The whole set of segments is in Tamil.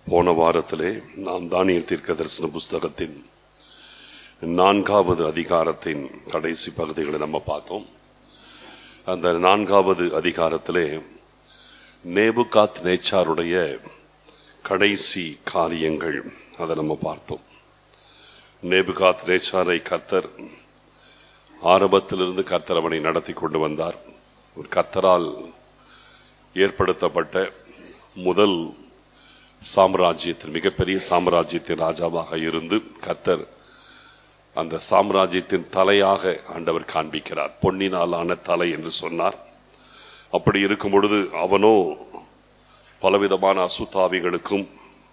போன வாரத்திலே நாம் தானியல் தீர்க்க தரிசன புஸ்தகத்தின் நான்காவது அதிகாரத்தின் கடைசி பகுதிகளை நம்ம பார்த்தோம் அந்த நான்காவது அதிகாரத்திலே நேபுகாத் நேச்சாருடைய கடைசி காரியங்கள் அதை நம்ம பார்த்தோம் நேபுகாத் நேச்சாரை கர்த்தர் ஆரம்பத்திலிருந்து கர்த்தர் அவனை நடத்தி கொண்டு வந்தார் ஒரு கர்த்தரால் ஏற்படுத்தப்பட்ட முதல் சாம்ராஜ்யத்தின் மிகப்பெரிய சாம்ராஜ்யத்தின் ராஜாவாக இருந்து கர்த்தர் அந்த சாம்ராஜ்யத்தின் தலையாக ஆண்டவர் காண்பிக்கிறார் பொன்னினாலான தலை என்று சொன்னார் அப்படி இருக்கும் பொழுது அவனோ பலவிதமான அசுத்தாவிகளுக்கும்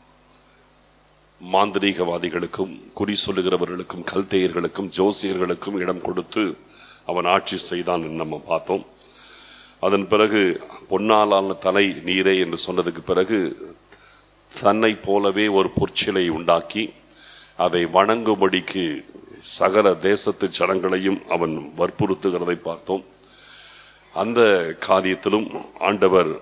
மாந்திரீகவாதிகளுக்கும் குறி சொல்லுகிறவர்களுக்கும் கல்தேயர்களுக்கும் ஜோசியர்களுக்கும் இடம் கொடுத்து அவன் ஆட்சி செய்தான் என்று நம்ம பார்த்தோம் அதன் பிறகு பொன்னாலான தலை நீரே என்று சொன்னதுக்கு பிறகு தன்னை போலவே ஒரு பொற்சிலை உண்டாக்கி அதை வணங்கும்படிக்கு சகல தேசத்து ஜனங்களையும் அவன் வற்புறுத்துகிறதை பார்த்தோம் அந்த காரியத்திலும் ஆண்டவர்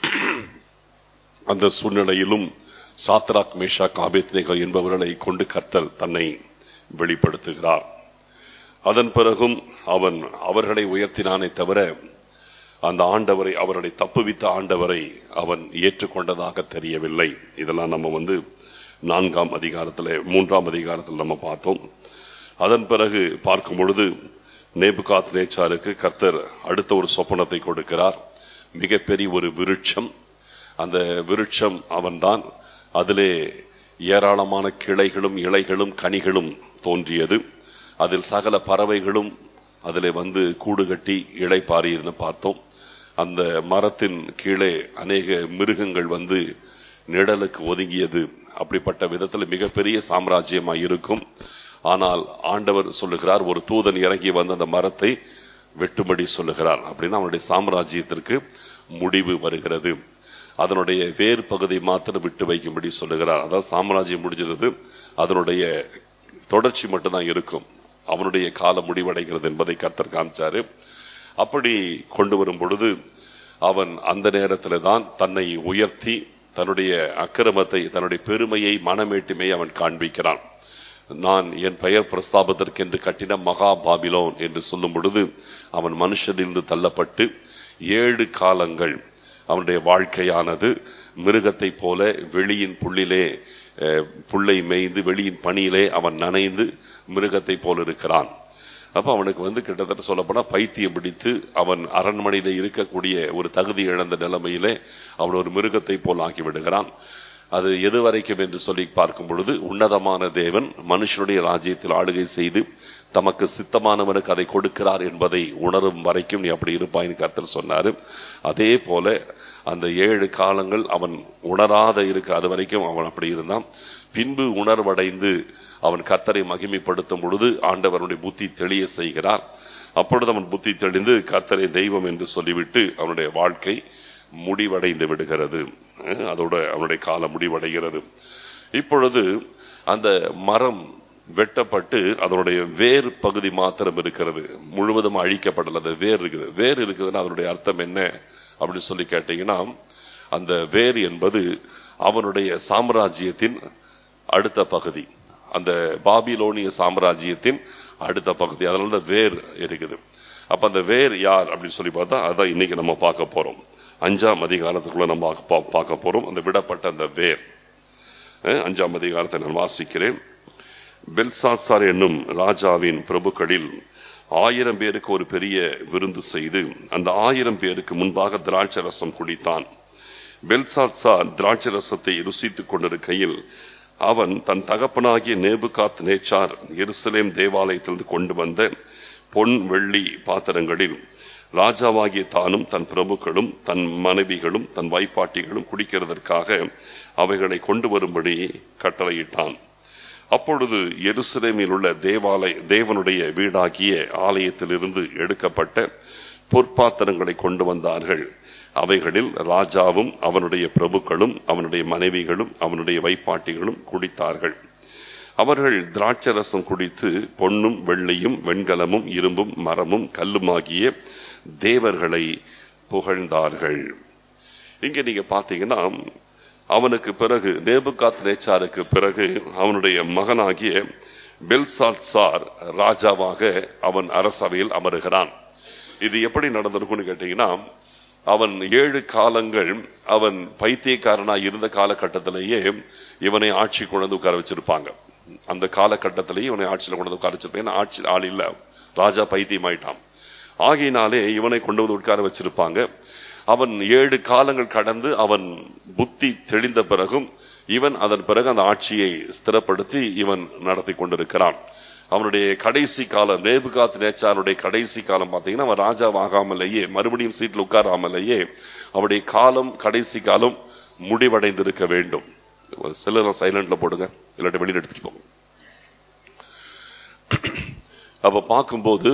அந்த சூழ்நிலையிலும் சாத்ராக் மேஷா காபேத்னேகா என்பவர்களை கொண்டு கர்த்தர் தன்னை வெளிப்படுத்துகிறார் அதன் பிறகும் அவன் அவர்களை உயர்த்தினானே தவிர அந்த ஆண்டவரை அவர்களை தப்புவித்த ஆண்டவரை அவன் ஏற்றுக்கொண்டதாக தெரியவில்லை இதெல்லாம் நம்ம வந்து நான்காம் அதிகாரத்தில் மூன்றாம் அதிகாரத்தில் நம்ம பார்த்தோம் அதன் பிறகு பார்க்கும் பொழுது நேபுகாத் நேச்சாருக்கு கர்த்தர் அடுத்த ஒரு சொப்பனத்தை கொடுக்கிறார் மிகப்பெரிய ஒரு விருட்சம் அந்த விருட்சம் அவன்தான் அதிலே ஏராளமான கிளைகளும் இலைகளும் கனிகளும் தோன்றியது அதில் சகல பறவைகளும் அதிலே வந்து கூடு கட்டி இலை பாரின்னு பார்த்தோம் அந்த மரத்தின் கீழே அநேக மிருகங்கள் வந்து நிழலுக்கு ஒதுங்கியது அப்படிப்பட்ட விதத்தில் மிகப்பெரிய சாம்ராஜ்யமாய் இருக்கும் ஆனால் ஆண்டவர் சொல்லுகிறார் ஒரு தூதன் இறங்கி வந்து அந்த மரத்தை வெட்டும்படி சொல்லுகிறார் அப்படின்னா அவனுடைய சாம்ராஜ்யத்திற்கு முடிவு வருகிறது அதனுடைய வேறு பகுதி மாத்திரம் விட்டு வைக்கும்படி சொல்லுகிறார் அதாவது சாம்ராஜ்யம் முடிஞ்சிருது அதனுடைய தொடர்ச்சி மட்டும்தான் இருக்கும் அவனுடைய காலம் முடிவடைகிறது என்பதை கர்த்தர் காமிச்சாரு அப்படி கொண்டு வரும் பொழுது அவன் அந்த நேரத்தில் தான் தன்னை உயர்த்தி தன்னுடைய அக்கிரமத்தை தன்னுடைய பெருமையை மனமேட்டுமை அவன் காண்பிக்கிறான் நான் என் பெயர் பிரஸ்தாபத்திற்கென்று கட்டின மகா பாபிலோன் என்று சொல்லும் பொழுது அவன் மனுஷனிலிருந்து தள்ளப்பட்டு ஏழு காலங்கள் அவனுடைய வாழ்க்கையானது மிருகத்தை போல வெளியின் புள்ளிலே புள்ளை மேய்ந்து வெளியின் பணியிலே அவன் நனைந்து மிருகத்தை போல இருக்கிறான் அப்ப அவனுக்கு வந்து கிட்டத்தட்ட சொல்லப்போனா பைத்தியம் பிடித்து அவன் அரண்மனையில இருக்கக்கூடிய ஒரு தகுதி இழந்த நிலைமையிலே அவன் ஒரு மிருகத்தை போல் ஆக்கி விடுகிறான் அது எது வரைக்கும் என்று சொல்லி பார்க்கும் பொழுது உன்னதமான தேவன் மனுஷனுடைய ராஜ்யத்தில் ஆளுகை செய்து தமக்கு சித்தமானவனுக்கு அதை கொடுக்கிறார் என்பதை உணரும் வரைக்கும் நீ அப்படி இருப்பாயின்னு கருத்தர் சொன்னாரு அதே போல அந்த ஏழு காலங்கள் அவன் உணராத இருக்க அது வரைக்கும் அவன் அப்படி இருந்தான் பின்பு உணர்வடைந்து அவன் கர்த்தரை மகிமைப்படுத்தும் பொழுது ஆண்டவனுடைய புத்தி தெளிய செய்கிறார் அப்பொழுது அவன் புத்தி தெளிந்து கர்த்தரை தெய்வம் என்று சொல்லிவிட்டு அவனுடைய வாழ்க்கை முடிவடைந்து விடுகிறது அதோட அவனுடைய காலம் முடிவடைகிறது இப்பொழுது அந்த மரம் வெட்டப்பட்டு அதனுடைய வேர் பகுதி மாத்திரம் இருக்கிறது முழுவதும் அழிக்கப்படல அந்த வேர் இருக்குது வேர் இருக்குதுன்னா அதனுடைய அர்த்தம் என்ன அப்படின்னு சொல்லி கேட்டீங்கன்னா அந்த வேர் என்பது அவனுடைய சாம்ராஜ்யத்தின் அடுத்த பகுதி அந்த பாபிலோனிய சாம்ராஜ்யத்தின் அடுத்த பகுதி அதனால தான் வேர் இருக்குது அப்ப அந்த வேர் யார் அப்படின்னு சொல்லி பார்த்தா அதான் இன்னைக்கு நம்ம பார்க்க போறோம் அஞ்சாம் அதிகாரத்துக்குள்ள நம்ம பார்க்க போறோம் அந்த விடப்பட்ட அந்த வேர் அஞ்சாம் அதிகாரத்தை நான் வாசிக்கிறேன் பெல்சாசார் என்னும் ராஜாவின் பிரபுக்களில் ஆயிரம் பேருக்கு ஒரு பெரிய விருந்து செய்து அந்த ஆயிரம் பேருக்கு முன்பாக திராட்சை ரசம் குடித்தான் பெல்சாத்சார் திராட்சை ரசத்தை ருசித்துக் கொண்டிருக்கையில் அவன் தன் தகப்பனாகிய நேபுகாத் நேச்சார் எருசலேம் தேவாலயத்திலிருந்து கொண்டு வந்த பொன் வெள்ளி பாத்திரங்களில் ராஜாவாகிய தானும் தன் பிரபுக்களும் தன் மனைவிகளும் தன் வைப்பாட்டிகளும் குடிக்கிறதற்காக அவைகளை கொண்டு வரும்படி கட்டளையிட்டான் அப்பொழுது எருசலேமில் உள்ள தேவாலய தேவனுடைய வீடாகிய ஆலயத்திலிருந்து எடுக்கப்பட்ட பொற்பாத்திரங்களை கொண்டு வந்தார்கள் அவைகளில் ராஜாவும் அவனுடைய பிரபுக்களும் அவனுடைய மனைவிகளும் அவனுடைய வைப்பாட்டிகளும் குடித்தார்கள் அவர்கள் திராட்சரசம் குடித்து பொன்னும் வெள்ளியும் வெண்கலமும் இரும்பும் மரமும் கல்லுமாகிய தேவர்களை புகழ்ந்தார்கள் இங்க நீங்க பாத்தீங்கன்னா அவனுக்கு பிறகு நேபுகாத் நேச்சாருக்கு பிறகு அவனுடைய மகனாகிய பெல்சால்சார் ராஜாவாக அவன் அரசவையில் அமருகிறான் இது எப்படி நடந்திருக்கும்னு கேட்டீங்கன்னா அவன் ஏழு காலங்கள் அவன் பைத்தியக்காரனா இருந்த காலகட்டத்திலேயே இவனை ஆட்சி கொண்டு வந்து உட்கார வச்சிருப்பாங்க அந்த காலகட்டத்திலேயே இவனை ஆட்சியில் கொண்டு வந்து உட்கார வச்சிருப்பாங்க ஆட்சி ஆள் இல்ல ராஜா பைத்தியமாயிட்டான் ஆகையினாலே இவனை கொண்டு வந்து உட்கார வச்சிருப்பாங்க அவன் ஏழு காலங்கள் கடந்து அவன் புத்தி தெளிந்த பிறகும் இவன் அதன் பிறகு அந்த ஆட்சியை ஸ்திரப்படுத்தி இவன் நடத்தி கொண்டிருக்கிறான் அவனுடைய கடைசி காலம் நேபுகாத் நேச்சாருடைய கடைசி காலம் பார்த்தீங்கன்னா அவன் ராஜாவாகாமலேயே மறுபடியும் சீட்டில் உட்காராமலேயே அவனுடைய காலம் கடைசி காலம் முடிவடைந்திருக்க வேண்டும் சிலர் சைலண்ட்ல போடுங்க இல்லாட்டி வெளியில எடுத்துட்டு போங்க அப்ப பார்க்கும்போது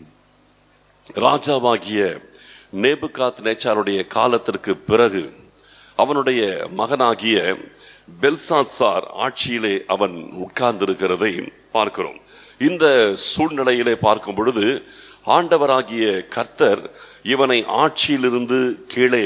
ராஜாவாகிய நேபுகாத் நேச்சாருடைய காலத்திற்கு பிறகு அவனுடைய மகனாகிய பெல்சாத்சார் ஆட்சியிலே அவன் உட்கார்ந்திருக்கிறதை பார்க்கிறோம் இந்த சூழ்நிலையிலே பார்க்கும் பொழுது ஆண்டவராகிய கர்த்தர் இவனை ஆட்சியிலிருந்து கீழே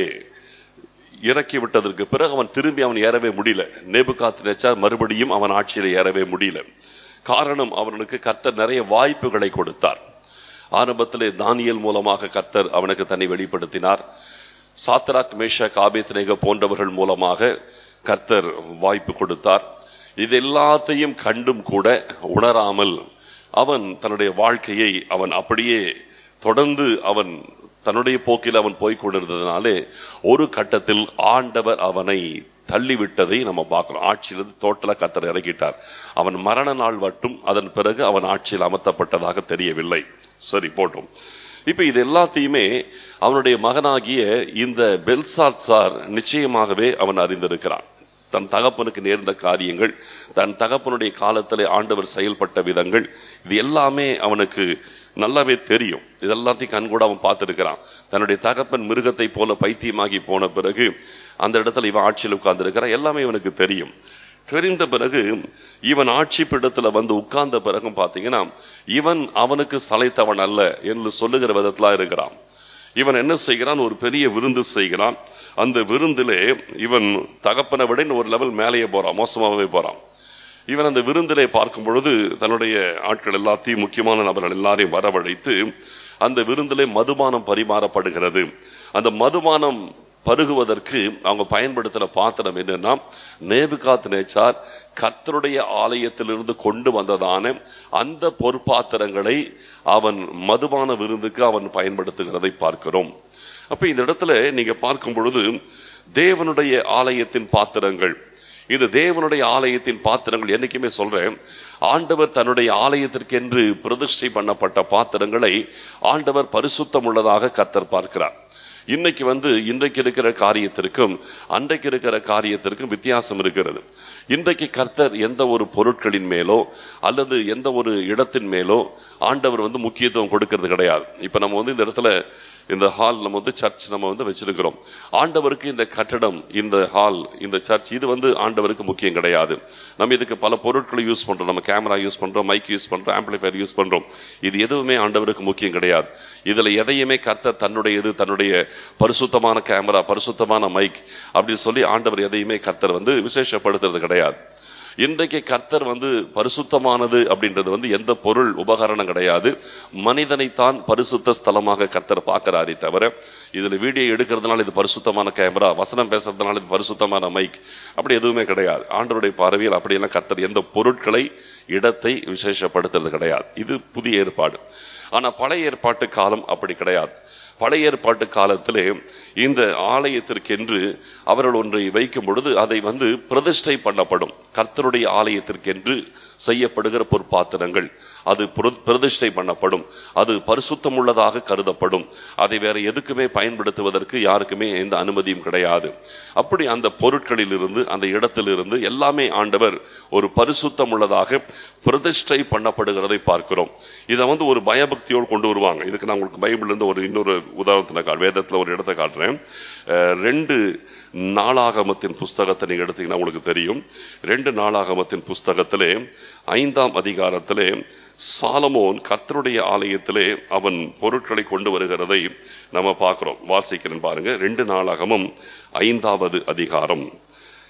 இறக்கி விட்டதற்கு பிறகு அவன் திரும்பி அவன் ஏறவே முடியல நேபுகாத் நேச்சார் மறுபடியும் அவன் ஆட்சியில ஏறவே முடியல காரணம் அவனுக்கு கர்த்தர் நிறைய வாய்ப்புகளை கொடுத்தார் ஆரம்பத்திலே தானியல் மூலமாக கர்த்தர் அவனுக்கு தன்னை வெளிப்படுத்தினார் சாத்ராக் மேஷா காபேத்னேக போன்றவர்கள் மூலமாக கர்த்தர் வாய்ப்பு கொடுத்தார் இது எல்லாத்தையும் கண்டும் கூட உணராமல் அவன் தன்னுடைய வாழ்க்கையை அவன் அப்படியே தொடர்ந்து அவன் தன்னுடைய போக்கில் அவன் போய் கொண்டிருந்ததுனாலே ஒரு கட்டத்தில் ஆண்டவர் அவனை தள்ளிவிட்டதை நம்ம பார்க்கிறோம் ஆட்சியிலிருந்து தோட்டல கத்தர் இறக்கிட்டார் அவன் மரண நாள் மட்டும் அதன் பிறகு அவன் ஆட்சியில் அமர்த்தப்பட்டதாக தெரியவில்லை சரி போட்டோம் இப்ப இது எல்லாத்தையுமே அவனுடைய மகனாகிய இந்த பெல்சாத் சார் நிச்சயமாகவே அவன் அறிந்திருக்கிறான் தன் தகப்பனுக்கு நேர்ந்த காரியங்கள் தன் தகப்பனுடைய காலத்திலே ஆண்டவர் செயல்பட்ட விதங்கள் இது எல்லாமே அவனுக்கு நல்லாவே தெரியும் இதெல்லாத்தையும் கண்கூட அவன் பார்த்திருக்கிறான் தன்னுடைய தகப்பன் மிருகத்தை போல பைத்தியமாகி போன பிறகு அந்த இடத்துல இவன் ஆட்சியில் உட்கார்ந்திருக்கிறான் எல்லாமே இவனுக்கு தெரியும் தெரிந்த பிறகு இவன் ஆட்சி பீடத்துல வந்து உட்கார்ந்த பிறகும் பாத்தீங்கன்னா இவன் அவனுக்கு சளைத்தவன் அல்ல என்று சொல்லுகிற விதத்துல இருக்கிறான் இவன் என்ன செய்கிறான் ஒரு பெரிய விருந்து செய்கிறான் அந்த விருந்திலே இவன் தகப்பனை விட இன்னும் ஒரு லெவல் மேலேயே போறான் மோசமாகவே போறான் இவன் அந்த விருந்திலே பார்க்கும் பொழுது தன்னுடைய ஆட்கள் எல்லாத்தையும் முக்கியமான நபர்கள் எல்லாரையும் வரவழைத்து அந்த விருந்திலே மதுபானம் பரிமாறப்படுகிறது அந்த மதுபானம் பருகுவதற்கு அவங்க பயன்படுத்தின பாத்திரம் என்னன்னா நேபுகாத் நேச்சார் கர்த்தருடைய ஆலயத்திலிருந்து கொண்டு வந்ததான அந்த பொற்பாத்திரங்களை அவன் மதுபான விருந்துக்கு அவன் பயன்படுத்துகிறதை பார்க்கிறோம் அப்ப இந்த இடத்துல நீங்க பார்க்கும் பொழுது தேவனுடைய ஆலயத்தின் பாத்திரங்கள் இது தேவனுடைய ஆலயத்தின் பாத்திரங்கள் என்னைக்குமே சொல்றேன் ஆண்டவர் தன்னுடைய ஆலயத்திற்கென்று பிரதிஷ்டை பண்ணப்பட்ட பாத்திரங்களை ஆண்டவர் பரிசுத்தம் உள்ளதாக கத்தர் பார்க்கிறார் இன்னைக்கு வந்து இன்றைக்கு இருக்கிற காரியத்திற்கும் அன்றைக்கு இருக்கிற காரியத்திற்கும் வித்தியாசம் இருக்கிறது இன்றைக்கு கர்த்தர் எந்த ஒரு பொருட்களின் மேலோ அல்லது எந்த ஒரு இடத்தின் மேலோ ஆண்டவர் வந்து முக்கியத்துவம் கொடுக்கிறது கிடையாது இப்ப நம்ம வந்து இந்த இடத்துல இந்த ஹால் நம்ம வந்து சர்ச் நம்ம வந்து வச்சிருக்கிறோம் ஆண்டவருக்கு இந்த கட்டடம் இந்த ஹால் இந்த சர்ச் இது வந்து ஆண்டவருக்கு முக்கியம் கிடையாது நம்ம இதுக்கு பல பொருட்களை யூஸ் பண்றோம் நம்ம கேமரா யூஸ் பண்றோம் மைக் யூஸ் பண்றோம் ஆம்பிளிஃபயர் யூஸ் பண்றோம் இது எதுவுமே ஆண்டவருக்கு முக்கியம் கிடையாது இதுல எதையுமே கர்த்தர் தன்னுடைய இது தன்னுடைய பரிசுத்தமான கேமரா பரிசுத்தமான மைக் அப்படின்னு சொல்லி ஆண்டவர் எதையுமே கர்த்தர் வந்து விசேஷப்படுத்துறது கிடையாது இன்றைக்கு கர்த்தர் வந்து பரிசுத்தமானது அப்படின்றது வந்து எந்த பொருள் உபகரணம் கிடையாது மனிதனைத்தான் பரிசுத்த ஸ்தலமாக கர்த்தர் பார்க்கிறாரே தவிர இதுல வீடியோ எடுக்கிறதுனால இது பரிசுத்தமான கேமரா வசனம் பேசுறதுனால இது பரிசுத்தமான மைக் அப்படி எதுவுமே கிடையாது ஆண்டருடைய பார்வையில் அப்படியெல்லாம் கர்த்தர் எந்த பொருட்களை இடத்தை விசேஷப்படுத்துறது கிடையாது இது புதிய ஏற்பாடு ஆனா பழைய ஏற்பாட்டு காலம் அப்படி கிடையாது பழைய ஏற்பாட்டு காலத்திலே இந்த ஆலயத்திற்கென்று அவர்கள் ஒன்றை வைக்கும் பொழுது அதை வந்து பிரதிஷ்டை பண்ணப்படும் கர்த்தருடைய ஆலயத்திற்கென்று செய்யப்படுகிற பொற்பாத்திரங்கள் அது பிரதிஷ்டை பண்ணப்படும் அது பரிசுத்தம் உள்ளதாக கருதப்படும் அதை வேற எதுக்குமே பயன்படுத்துவதற்கு யாருக்குமே எந்த அனுமதியும் கிடையாது அப்படி அந்த பொருட்களில் இருந்து அந்த இடத்திலிருந்து எல்லாமே ஆண்டவர் ஒரு பரிசுத்தம் உள்ளதாக பிரதிஷ்டை பண்ணப்படுகிறதை பார்க்கிறோம் இதை வந்து ஒரு பயபக்தியோடு கொண்டு வருவாங்க இதுக்கு நான் உங்களுக்கு பைபிள் இருந்து ஒரு இன்னொரு உதாரணத்தை வேதத்துல ஒரு இடத்தை காட்டுறேன் ரெண்டு நாளாகமத்தின் புஸ்தகத்தை நீங்க எடுத்தீங்கன்னா உங்களுக்கு தெரியும் ரெண்டு நாளாகமத்தின் புஸ்தகத்திலே ஐந்தாம் அதிகாரத்திலே சாலமோன் கர்த்தருடைய ஆலயத்திலே அவன் பொருட்களை கொண்டு வருகிறதை நம்ம பார்க்கிறோம் வாசிக்கிறேன் பாருங்க ரெண்டு நாளாகமும் ஐந்தாவது அதிகாரம்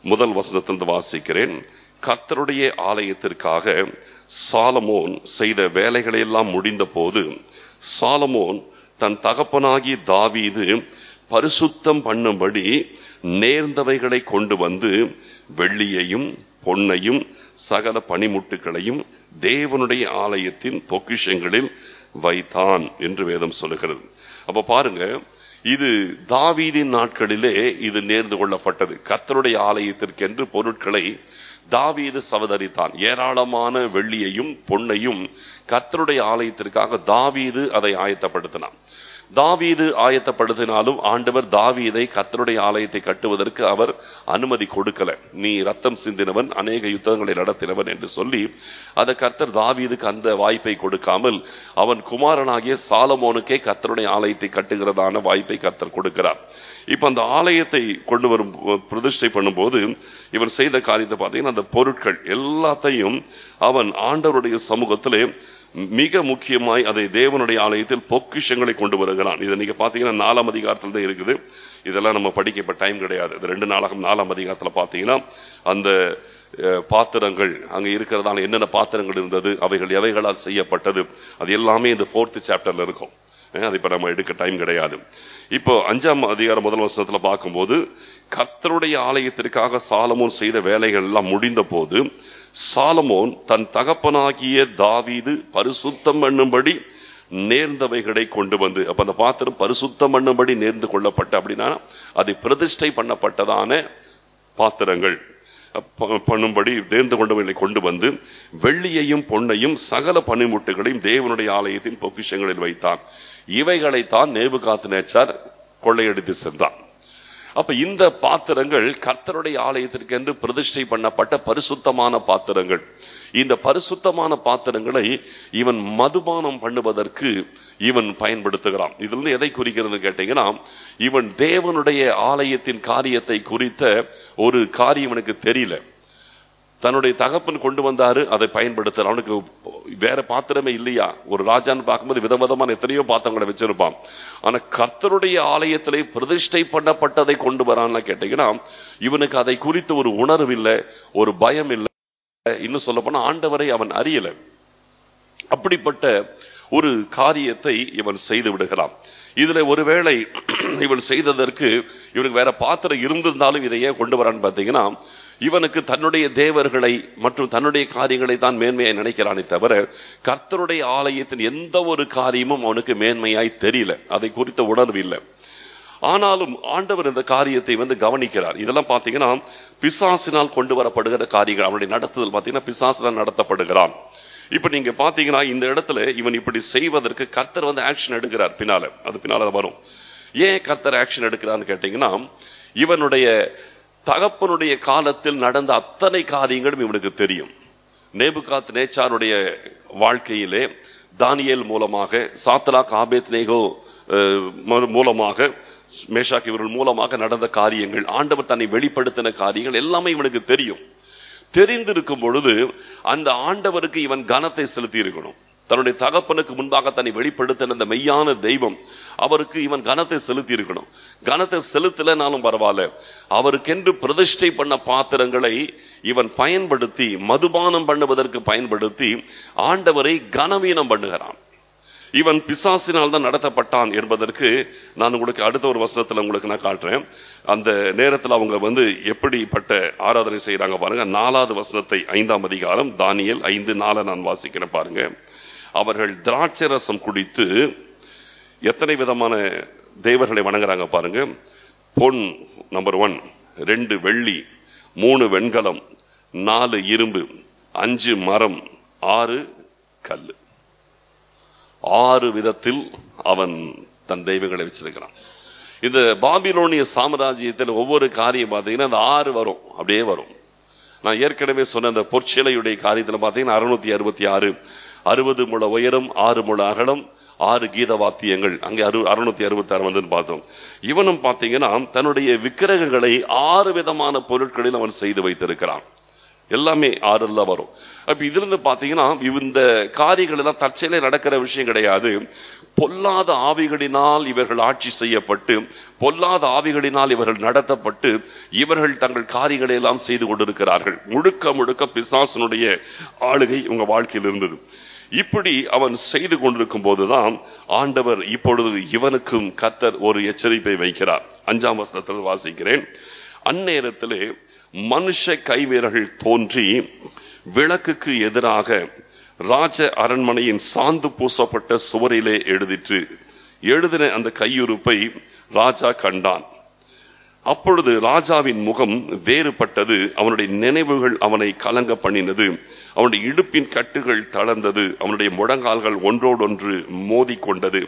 முதல் வசனத்திலிருந்து வாசிக்கிறேன் கர்த்தருடைய ஆலயத்திற்காக சாலமோன் செய்த வேலைகளை எல்லாம் முடிந்த போது சாலமோன் தன் தகப்பனாகி தாவீது பரிசுத்தம் பண்ணும்படி நேர்ந்தவைகளை கொண்டு வந்து வெள்ளியையும் பொன்னையும் சகல பனிமுட்டுகளையும் தேவனுடைய ஆலயத்தின் பொக்கிஷங்களில் வைத்தான் என்று வேதம் சொல்லுகிறது அப்ப பாருங்க இது தாவீதின் நாட்களிலே இது நேர்ந்து கொள்ளப்பட்டது கர்த்தருடைய ஆலயத்திற்கென்று பொருட்களை தாவீது சவதரித்தான் ஏராளமான வெள்ளியையும் பொன்னையும் கர்த்தருடைய ஆலயத்திற்காக தாவீது அதை ஆயத்தப்படுத்தினான் தாவீது ஆயத்தப்படுத்தினாலும் ஆண்டவர் தாவீதை கர்த்தருடைய ஆலயத்தை கட்டுவதற்கு அவர் அனுமதி கொடுக்கல நீ ரத்தம் சிந்தினவன் அநேக யுத்தங்களை நடத்தினவன் என்று சொல்லி அதை கர்த்தர் தாவீதுக்கு அந்த வாய்ப்பை கொடுக்காமல் அவன் குமாரனாகிய சாலமோனுக்கே கர்த்தருடைய ஆலயத்தை கட்டுகிறதான வாய்ப்பை கர்த்தர் கொடுக்கிறார் இப்ப அந்த ஆலயத்தை கொண்டு வரும் பிரதிஷ்டை பண்ணும்போது இவன் செய்த காரியத்தை பார்த்தீங்கன்னா அந்த பொருட்கள் எல்லாத்தையும் அவன் ஆண்டவருடைய சமூகத்திலே மிக முக்கியமாய் அதை தேவனுடைய ஆலயத்தில் பொக்கிஷங்களை கொண்டு வருகிறான் இதை நீங்க பாத்தீங்கன்னா நாலாம் அதிகாரத்தில் தான் இருக்குது இதெல்லாம் நம்ம படிக்க இப்ப டைம் கிடையாது இது ரெண்டு நாளாக நாலாம் அதிகாரத்துல பாத்தீங்கன்னா அந்த அஹ், பாத்திரங்கள் அங்க இருக்கிறதால என்னென்ன பாத்திரங்கள் இருந்தது அவைகள் எவைகளால் செய்யப்பட்டது அது எல்லாமே இந்த ஃபோர்த் சாப்டர்ல இருக்கும் அஹ், அது இப்ப நம்ம எடுக்க டைம் கிடையாது இப்போ அஞ்சாம் அதிகாரம் முதல் வசனத்துல பார்க்கும்போது கர்த்தருடைய ஆலயத்திற்காக சாலமோன் செய்த வேலைகள் எல்லாம் முடிந்த போது சாலமோன் தன் தகப்பனாகிய தாவீது பரிசுத்தம் பண்ணும்படி நேர்ந்தவைகளை கொண்டு வந்து அப்ப அந்த பாத்திரம் பரிசுத்தம் பண்ணும்படி நேர்ந்து கொள்ளப்பட்ட அப்படின்னா அது பிரதிஷ்டை பண்ணப்பட்டதான பாத்திரங்கள் ப- பண்ணும்படி தேர்ந்து கொண்டவர்களை கொண்டு வந்து வெள்ளியையும் பொன்னையும் சகல பனிமுட்டுகளையும் தேவனுடைய ஆலயத்தின் பொக்கிஷங்களில் வைத்தான் இவைகளைத்தான் நேபுகாத்து நேச்சார் கொள்ளையடித்து சென்றான் அப்ப இந்த பாத்திரங்கள் கர்த்தருடைய ஆலயத்திற்கு என்று பிரதிஷ்டை பண்ணப்பட்ட பரிசுத்தமான பாத்திரங்கள் இந்த பரிசுத்தமான பாத்திரங்களை இவன் மதுபானம் பண்ணுவதற்கு இவன் பயன்படுத்துகிறான் இதுல இருந்து எதை குறிக்கிறது கேட்டீங்கன்னா இவன் தேவனுடைய ஆலயத்தின் காரியத்தை குறித்த ஒரு காரியம் எனக்கு தெரியல தன்னுடைய தகப்பன் கொண்டு வந்தாரு அதை பயன்படுத்துற அவனுக்கு வேற பாத்திரமே இல்லையா ஒரு ராஜான்னு பார்க்கும்போது விதவிதமான எத்தனையோ பாத்திரங்களை வச்சிருப்பான் ஆனா கர்த்தருடைய ஆலயத்திலே பிரதிஷ்டை பண்ணப்பட்டதை கொண்டு வரான்னு கேட்டீங்கன்னா இவனுக்கு அதை குறித்து ஒரு உணர்வு இல்லை ஒரு பயம் இல்லை இன்னும் சொல்ல போனா ஆண்டவரை அவன் அறியல அப்படிப்பட்ட ஒரு காரியத்தை இவன் செய்து விடுகிறான் இதுல ஒருவேளை இவன் செய்ததற்கு இவனுக்கு வேற பாத்திரம் இருந்திருந்தாலும் இதை ஏன் கொண்டு வரான்னு பார்த்தீங்கன்னா இவனுக்கு தன்னுடைய தேவர்களை மற்றும் தன்னுடைய காரியங்களை தான் மேன்மையாய் நினைக்கிறானே தவிர கர்த்தருடைய ஆலயத்தின் எந்த ஒரு காரியமும் அவனுக்கு மேன்மையாய் தெரியல அதை குறித்த உணர்வு இல்லை ஆனாலும் ஆண்டவர் இந்த காரியத்தை வந்து கவனிக்கிறார் இதெல்லாம் பாத்தீங்கன்னா பிசாசினால் கொண்டு வரப்படுகிற காரியங்கள் அவனுடைய நடத்துதல் பாத்தீங்கன்னா பிசாசினால் நடத்தப்படுகிறான் இப்ப நீங்க பாத்தீங்கன்னா இந்த இடத்துல இவன் இப்படி செய்வதற்கு கர்த்தர் வந்து ஆக்ஷன் எடுக்கிறார் பின்னால அது பின்னால வரும் ஏன் கர்த்தர் ஆக்ஷன் எடுக்கிறான்னு கேட்டீங்கன்னா இவனுடைய தகப்பனுடைய காலத்தில் நடந்த அத்தனை காரியங்களும் இவனுக்கு தெரியும் நேபுகாத் நேச்சாருடைய வாழ்க்கையிலே தானியேல் மூலமாக சாத்தலாக் ஆபேத் நேகோ மூலமாக மேஷாக் இவர்கள் மூலமாக நடந்த காரியங்கள் ஆண்டவர் தன்னை வெளிப்படுத்தின காரியங்கள் எல்லாமே இவனுக்கு தெரியும் தெரிந்திருக்கும் பொழுது அந்த ஆண்டவருக்கு இவன் கனத்தை செலுத்தி இருக்கணும் தன்னுடைய தகப்பனுக்கு முன்பாக தன்னை வெளிப்படுத்தின அந்த மெய்யான தெய்வம் அவருக்கு இவன் கனத்தை செலுத்தி இருக்கணும் கனத்தை செலுத்தலைனாலும் பரவாயில்ல அவருக்கென்று பிரதிஷ்டை பண்ண பாத்திரங்களை இவன் பயன்படுத்தி மதுபானம் பண்ணுவதற்கு பயன்படுத்தி ஆண்டவரை கனவீனம் பண்ணுகிறான் இவன் பிசாசினால் தான் நடத்தப்பட்டான் என்பதற்கு நான் உங்களுக்கு அடுத்த ஒரு வசனத்துல உங்களுக்கு நான் காட்டுறேன் அந்த நேரத்தில் அவங்க வந்து எப்படிப்பட்ட ஆராதனை செய்யறாங்க பாருங்க நாலாவது வசனத்தை ஐந்தாம் அதிகாரம் தானியல் ஐந்து நாளை நான் வாசிக்கிறேன் பாருங்க அவர்கள் திராட்சை ரசம் குடித்து எத்தனை விதமான தேவர்களை வணங்குறாங்க பாருங்க பொன் நம்பர் ஒன் ரெண்டு வெள்ளி மூணு வெண்கலம் நாலு இரும்பு அஞ்சு மரம் ஆறு கல் ஆறு விதத்தில் அவன் தன் தெய்வங்களை வச்சிருக்கிறான் இந்த பாபிலோனிய சாம்ராஜ்யத்தில் ஒவ்வொரு காரியம் பார்த்தீங்கன்னா அந்த ஆறு வரும் அப்படியே வரும் நான் ஏற்கனவே சொன்ன அந்த பொற்சிலையுடைய காரியத்தில் பார்த்தீங்கன்னா அறுநூத்தி அறுபத்தி ஆறு அறுபது முழ உயரம் ஆறு முழ அகலம் ஆறு கீத வாத்தியங்கள் அங்கே அறு அறுநூத்தி அறுபத்தி ஆறு வந்து பார்த்தோம் இவனும் பார்த்தீங்கன்னா தன்னுடைய விக்கிரகங்களை ஆறு விதமான பொருட்களில் அவன் செய்து வைத்திருக்கிறான் எல்லாமே ஆறுல வரும் அப்ப இதுல இருந்து பாத்தீங்கன்னா இந்த காரியங்கள் எல்லாம் தற்செயலே நடக்கிற விஷயம் கிடையாது பொல்லாத ஆவிகளினால் இவர்கள் ஆட்சி செய்யப்பட்டு பொல்லாத ஆவிகளினால் இவர்கள் நடத்தப்பட்டு இவர்கள் தங்கள் காரியங்களை எல்லாம் செய்து கொண்டிருக்கிறார்கள் முழுக்க முழுக்க பிசாசனுடைய ஆளுகை உங்க வாழ்க்கையில் இருந்தது இப்படி அவன் செய்து கொண்டிருக்கும் போதுதான் ஆண்டவர் இப்பொழுது இவனுக்கும் கத்தர் ஒரு எச்சரிப்பை வைக்கிறார் அஞ்சாம் வசனத்தில் வாசிக்கிறேன் அந்நேரத்திலே மனுஷ கைவீரர்கள் தோன்றி விளக்குக்கு எதிராக ராஜ அரண்மனையின் சாந்து பூசப்பட்ட சுவரிலே எழுதிற்று எழுதின அந்த கையுறுப்பை ராஜா கண்டான் அப்பொழுது ராஜாவின் முகம் வேறுபட்டது அவனுடைய நினைவுகள் அவனை கலங்க பண்ணினது அவனுடைய இடுப்பின் கட்டுகள் தளர்ந்தது அவனுடைய முழங்கால்கள் ஒன்றோடொன்று மோதி கொண்டது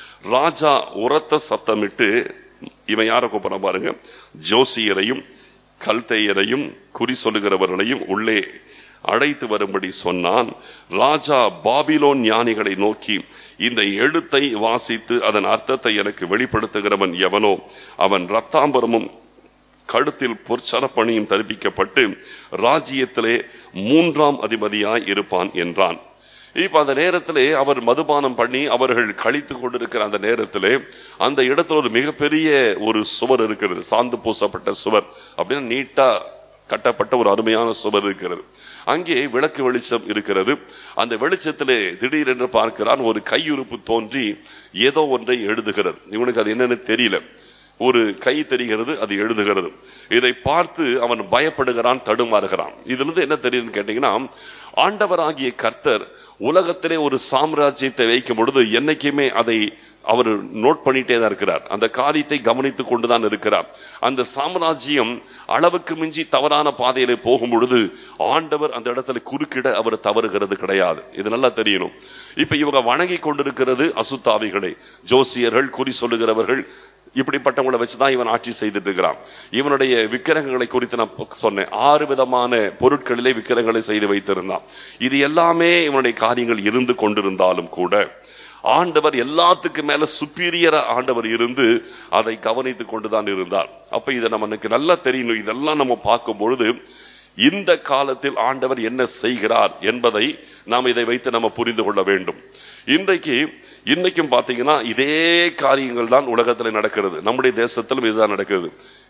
ராஜா உரத்த சத்தமிட்டு இவன் யாரை கூப்பிட பாருங்க ஜோசியரையும் கல்தையரையும் குறி சொல்லுகிறவர்களையும் உள்ளே அழைத்து வரும்படி சொன்னான் ராஜா பாபிலோன் ஞானிகளை நோக்கி இந்த எழுத்தை வாசித்து அதன் அர்த்தத்தை எனக்கு வெளிப்படுத்துகிறவன் எவனோ அவன் ரத்தாம்பரமும் கழுத்தில் பொற்சரப்பணியும் தரிப்பிக்கப்பட்டு ராஜ்யத்திலே மூன்றாம் அதிபதியாய் இருப்பான் என்றான் இப்ப அந்த நேரத்திலே அவர் மதுபானம் பண்ணி அவர்கள் கழித்து கொண்டிருக்கிற அந்த நேரத்திலே அந்த இடத்துல ஒரு மிகப்பெரிய ஒரு சுவர் இருக்கிறது சாந்து பூசப்பட்ட சுவர் அப்படின்னு நீட்டா கட்டப்பட்ட ஒரு அருமையான சுவர் இருக்கிறது அங்கே விளக்கு வெளிச்சம் இருக்கிறது அந்த வெளிச்சத்திலே திடீரென்று பார்க்கிறான் ஒரு கையுறுப்பு தோன்றி ஏதோ ஒன்றை எழுதுகிறது இவனுக்கு அது என்னன்னு தெரியல ஒரு கை தெரிகிறது அது எழுதுகிறது இதை பார்த்து அவன் பயப்படுகிறான் தடுமாறுகிறான் இதுல இருந்து என்ன தெரியுதுன்னு கேட்டீங்கன்னா ஆண்டவராகிய கர்த்தர் உலகத்திலே ஒரு சாம்ராஜ்யத்தை வைக்கும் பொழுது என்னைக்குமே அதை அவர் நோட் பண்ணிட்டே தான் இருக்கிறார் அந்த காரியத்தை கவனித்துக் கொண்டுதான் இருக்கிறார் அந்த சாம்ராஜ்யம் அளவுக்கு மிஞ்சி தவறான பாதையிலே போகும் பொழுது ஆண்டவர் அந்த இடத்துல குறுக்கிட அவர் தவறுகிறது கிடையாது இது நல்லா தெரியணும் இப்ப இவங்க வணங்கி கொண்டிருக்கிறது அசுத்தாவிகளை ஜோசியர்கள் குறி சொல்லுகிறவர்கள் இப்படிப்பட்டவங்களை வச்சுதான் இவன் ஆட்சி செய்துட்டு இருக்கிறான் இவனுடைய விக்கிரகங்களை குறித்து நான் சொன்னேன் ஆறு விதமான பொருட்களிலே விக்கிரகங்களை செய்து வைத்திருந்தான் இது எல்லாமே இவனுடைய காரியங்கள் இருந்து கொண்டிருந்தாலும் கூட ஆண்டவர் எல்லாத்துக்கு மேல சுப்பீரியர ஆண்டவர் இருந்து அதை கவனித்துக் கொண்டுதான் இருந்தார் அப்ப இதை நமக்கு நல்லா தெரியணும் இதெல்லாம் நம்ம பார்க்கும் பொழுது இந்த காலத்தில் ஆண்டவர் என்ன செய்கிறார் என்பதை நாம் இதை வைத்து நம்ம புரிந்து கொள்ள வேண்டும் இன்றைக்கு இன்னைக்கும் பாத்தீங்கன்னா இதே காரியங்கள் தான் உலகத்தில் நடக்கிறது நம்முடைய தேசத்திலும் இதுதான் நடக்கிறது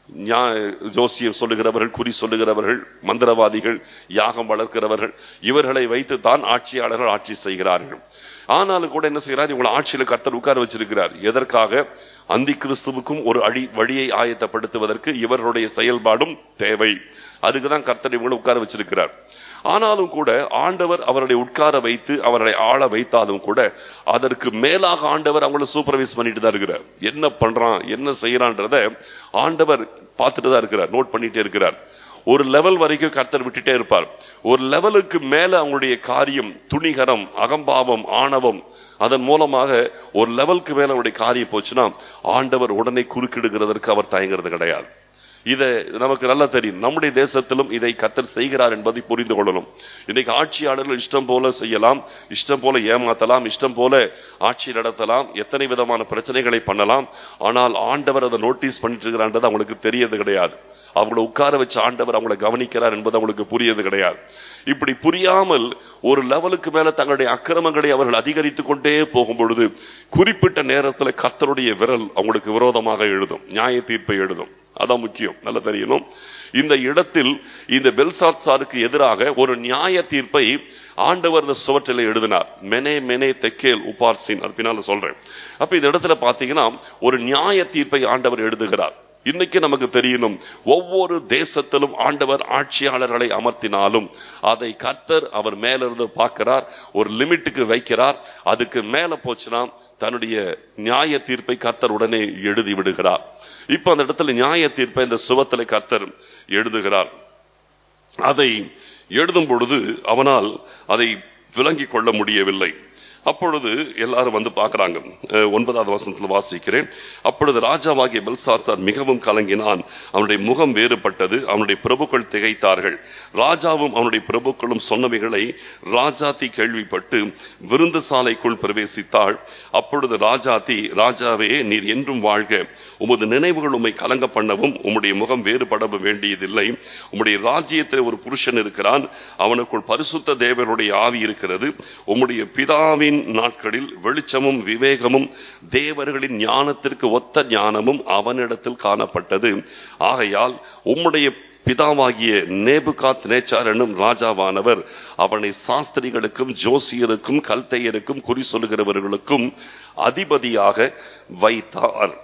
ஜோசியம் சொல்லுகிறவர்கள் குறி சொல்லுகிறவர்கள் மந்திரவாதிகள் யாகம் வளர்க்கிறவர்கள் இவர்களை வைத்து தான் ஆட்சியாளர்கள் ஆட்சி செய்கிறார்கள் ஆனாலும் கூட என்ன செய்கிறார் இவங்களை ஆட்சியில கர்த்தர் உட்கார வச்சிருக்கிறார் எதற்காக அந்தி கிறிஸ்துவுக்கும் ஒரு அடி வழியை ஆயத்தப்படுத்துவதற்கு இவர்களுடைய செயல்பாடும் தேவை அதுக்குதான் கர்த்தர் இவங்களை உட்கார வச்சிருக்கிறார் ஆனாலும் கூட ஆண்டவர் அவர்களை உட்கார வைத்து அவர்களை ஆள வைத்தாலும் கூட அதற்கு மேலாக ஆண்டவர் அவங்கள சூப்பர்வைஸ் பண்ணிட்டு தான் இருக்கிறார் என்ன பண்றான் என்ன செய்யறான்றத ஆண்டவர் பார்த்துட்டு தான் இருக்கிறார் நோட் பண்ணிட்டே இருக்கிறார் ஒரு லெவல் வரைக்கும் கர்த்தர் விட்டுட்டே இருப்பார் ஒரு லெவலுக்கு மேல அவங்களுடைய காரியம் துணிகரம் அகம்பாவம் ஆணவம் அதன் மூலமாக ஒரு லெவலுக்கு மேல அவருடைய காரியம் போச்சுன்னா ஆண்டவர் உடனே குறுக்கிடுகிறதற்கு அவர் தயங்குறது கிடையாது இதை நமக்கு நல்லா தெரியும் நம்முடைய தேசத்திலும் இதை கத்தர் செய்கிறார் என்பதை புரிந்து கொள்ளணும் இன்னைக்கு ஆட்சியாளர்கள் இஷ்டம் போல செய்யலாம் இஷ்டம் போல ஏமாத்தலாம் இஷ்டம் போல ஆட்சி நடத்தலாம் எத்தனை விதமான பிரச்சனைகளை பண்ணலாம் ஆனால் ஆண்டவர் அதை நோட்டீஸ் பண்ணிட்டு இருக்கிறான்றது அவங்களுக்கு தெரியறது கிடையாது அவங்கள உட்கார வச்சு ஆண்டவர் அவங்களை கவனிக்கிறார் என்பது அவங்களுக்கு புரியது கிடையாது இப்படி புரியாமல் ஒரு லெவலுக்கு மேல தங்களுடைய அக்கிரமங்களை அவர்கள் அதிகரித்துக் கொண்டே போகும் பொழுது குறிப்பிட்ட நேரத்தில் கர்த்தருடைய விரல் அவங்களுக்கு விரோதமாக எழுதும் நியாய தீர்ப்பை எழுதும் அதான் முக்கியம் நல்லா தெரியணும் இந்த இடத்தில் இந்த பெல்சாத் சாருக்கு எதிராக ஒரு நியாய தீர்ப்பை ஆண்டவர் இந்த சுவற்றில் எழுதினார் மெனே மெனே தெக்கேல் உபார்சின் அது பின்னால சொல்றேன் அப்ப இந்த இடத்துல பாத்தீங்கன்னா ஒரு நியாய தீர்ப்பை ஆண்டவர் எழுதுகிறார் இன்னைக்கு நமக்கு தெரியணும் ஒவ்வொரு தேசத்திலும் ஆண்டவர் ஆட்சியாளர்களை அமர்த்தினாலும் அதை கர்த்தர் அவர் மேலிருந்து பார்க்கிறார் ஒரு லிமிட்டுக்கு வைக்கிறார் அதுக்கு மேல போச்சுன்னா தன்னுடைய நியாய தீர்ப்பை கர்த்தர் உடனே எழுதி விடுகிறார் இப்ப அந்த இடத்துல நியாய தீர்ப்பை இந்த சுவத்திலே கர்த்தர் எழுதுகிறார் அதை எழுதும் பொழுது அவனால் அதை விளங்கிக் கொள்ள முடியவில்லை அப்பொழுது எல்லாரும் வந்து பார்க்கறாங்க அஹ் ஒன்பதாவது வசனத்தில் வாசிக்கிறேன் அப்பொழுது ராஜாவாகிய பெல்சாத்சார் மிகவும் கலங்கினான் அவனுடைய முகம் வேறுபட்டது அவனுடைய பிரபுக்கள் திகைத்தார்கள் ராஜாவும் அவனுடைய பிரபுக்களும் சொன்னவைகளை ராஜாத்தி கேள்விப்பட்டு விருந்து சாலைக்குள் பிரவேசித்தாள் அப்பொழுது ராஜாத்தி ராஜாவே நீர் என்றும் வாழ்க உமது நினைவுகள் உம்மை கலங்க பண்ணவும் உம்முடைய முகம் வேறுபடவும் வேண்டியதில்லை உம்முடைய ராஜ்யத்தில் ஒரு புருஷன் இருக்கிறான் அவனுக்குள் பரிசுத்த தேவனுடைய ஆவி இருக்கிறது உம்முடைய பிதாவின் நாட்களில் வெளிச்சமும் விவேகமும் தேவர்களின் ஞானத்திற்கு ஒத்த ஞானமும் அவனிடத்தில் காணப்பட்டது ஆகையால் உம்முடைய பிதாவாகிய நேபுகாத் நேச்சார் என்னும் ராஜாவானவர் அவனை சாஸ்திரிகளுக்கும் ஜோசியருக்கும் கல்தையருக்கும் குறி சொல்லுகிறவர்களுக்கும் அதிபதியாக வைத்தார்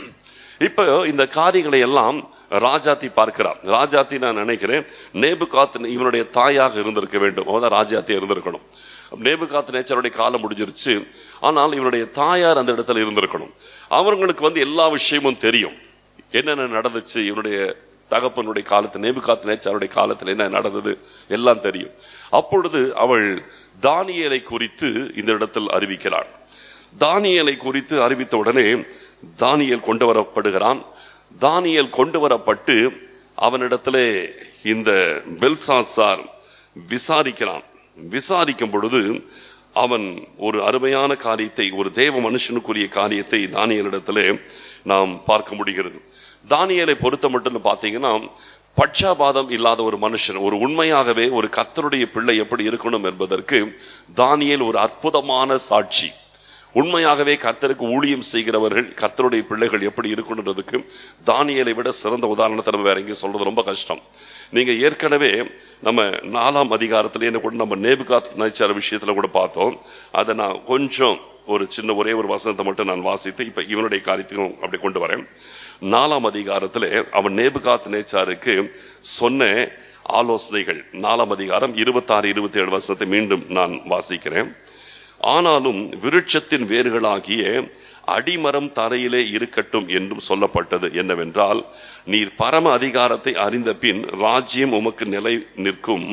இப்ப இந்த காரியங்களை எல்லாம் ராஜாத்தி பார்க்கிறார் ராஜாத்தி நான் நினைக்கிறேன் நேபுகாத் இவனுடைய தாயாக இருந்திருக்க வேண்டும் அவதான் ராஜாத்தியா இருந்திருக்கணும் நேபுகாத் நேச்சருடைய காலம் முடிஞ்சிருச்சு ஆனால் இவனுடைய தாயார் அந்த இடத்துல இருந்திருக்கணும் அவங்களுக்கு வந்து எல்லா விஷயமும் தெரியும் என்னென்ன நடந்துச்சு இவனுடைய தகப்பனுடைய காலத்து நேபுகாத் நேச்சாருடைய காலத்துல என்ன நடந்தது எல்லாம் தெரியும் அப்பொழுது அவள் தானியலை குறித்து இந்த இடத்தில் அறிவிக்கிறாள் தானியலை குறித்து அறிவித்த உடனே தானியல் கொண்டு வரப்படுகிறான் தானியல் கொண்டு வரப்பட்டு அவனிடத்திலே இந்த பெல்சாசார் விசாரிக்கிறான் விசாரிக்கும் பொழுது அவன் ஒரு அருமையான காரியத்தை ஒரு தேவ மனுஷனுக்குரிய காரியத்தை தானியலிடத்திலே நாம் பார்க்க முடிகிறது தானியலை பொறுத்த மட்டும் பார்த்தீங்கன்னா பட்சாபாதம் இல்லாத ஒரு மனுஷன் ஒரு உண்மையாகவே ஒரு கத்தருடைய பிள்ளை எப்படி இருக்கணும் என்பதற்கு தானியல் ஒரு அற்புதமான சாட்சி உண்மையாகவே கர்த்தருக்கு ஊழியம் செய்கிறவர்கள் கர்த்தருடைய பிள்ளைகள் எப்படி இருக்கணுன்றதுக்கு தானியலை விட சிறந்த உதாரணத்தை நம்ம வேற எங்கேயும் சொல்றது ரொம்ப கஷ்டம் நீங்க ஏற்கனவே நம்ம நாலாம் அதிகாரத்துல என்ன கூட நம்ம நேபுகாத் நைச்சார விஷயத்துல கூட பார்த்தோம் அதை நான் கொஞ்சம் ஒரு சின்ன ஒரே ஒரு வசனத்தை மட்டும் நான் வாசித்து இப்ப இவனுடைய காரியத்தையும் அப்படி கொண்டு வரேன் நாலாம் அதிகாரத்துல அவன் நேபுகாத் நேச்சாருக்கு சொன்ன ஆலோசனைகள் நாலாம் அதிகாரம் இருபத்தாறு இருபத்தி ஏழு வசனத்தை மீண்டும் நான் வாசிக்கிறேன் ஆனாலும் விருட்சத்தின் வேர்களாகிய அடிமரம் தரையிலே இருக்கட்டும் என்றும் சொல்லப்பட்டது என்னவென்றால் நீர் பரம அதிகாரத்தை அறிந்த பின் ராஜ்யம் உமக்கு நிலை நிற்கும்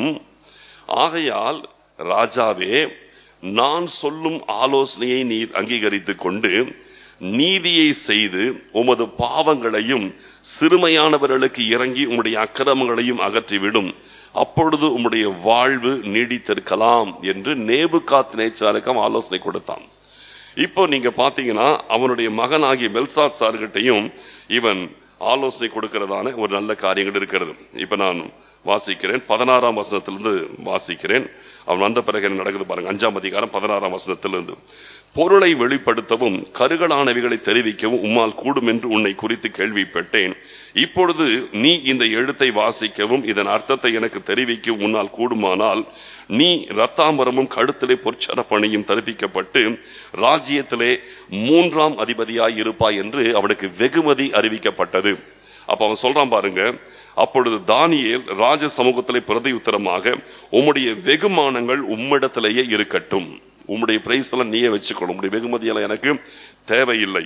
ஆகையால் ராஜாவே நான் சொல்லும் ஆலோசனையை நீர் அங்கீகரித்துக் கொண்டு நீதியை செய்து உமது பாவங்களையும் சிறுமையானவர்களுக்கு இறங்கி உம்முடைய அக்கிரமங்களையும் அகற்றிவிடும் அப்பொழுது உம்முடைய வாழ்வு நீடித்திருக்கலாம் என்று நேபுகாத் நேச்சாருக்கும் ஆலோசனை கொடுத்தான் இப்போ நீங்க பாத்தீங்கன்னா அவனுடைய மகனாகிய பெல்சாத் சார்கிட்டையும் இவன் ஆலோசனை கொடுக்கிறதான ஒரு நல்ல காரியங்கள் இருக்கிறது இப்ப நான் வாசிக்கிறேன் பதினாறாம் வசனத்திலிருந்து வாசிக்கிறேன் அவன் வந்த பிறகு என்ன நடக்குது பாருங்க அஞ்சாம் அதிகாரம் பதினாறாம் வசனத்திலிருந்து பொருளை வெளிப்படுத்தவும் கருகலானவைகளை தெரிவிக்கவும் உம்மால் கூடும் என்று உன்னை குறித்து கேள்விப்பட்டேன் இப்பொழுது நீ இந்த எழுத்தை வாசிக்கவும் இதன் அர்த்தத்தை எனக்கு தெரிவிக்கவும் உன்னால் கூடுமானால் நீ ரத்தாம்பரமும் கழுத்திலே பொற்சர பணியும் தரிப்பிக்கப்பட்டு ராஜ்யத்திலே மூன்றாம் அதிபதியாய் இருப்பாய் என்று அவனுக்கு வெகுமதி அறிவிக்கப்பட்டது அப்ப அவன் சொல்றான் பாருங்க அப்பொழுது தானியேல் ராஜ சமூகத்திலே பிரதி உத்தரமாக உம்முடைய வெகுமானங்கள் உம்மிடத்திலேயே இருக்கட்டும் உம்முடைய பிரைஸ் எல்லாம் நீயே வச்சுக்கணும் உம்முடைய வெகுமதியெல்லாம் எனக்கு தேவையில்லை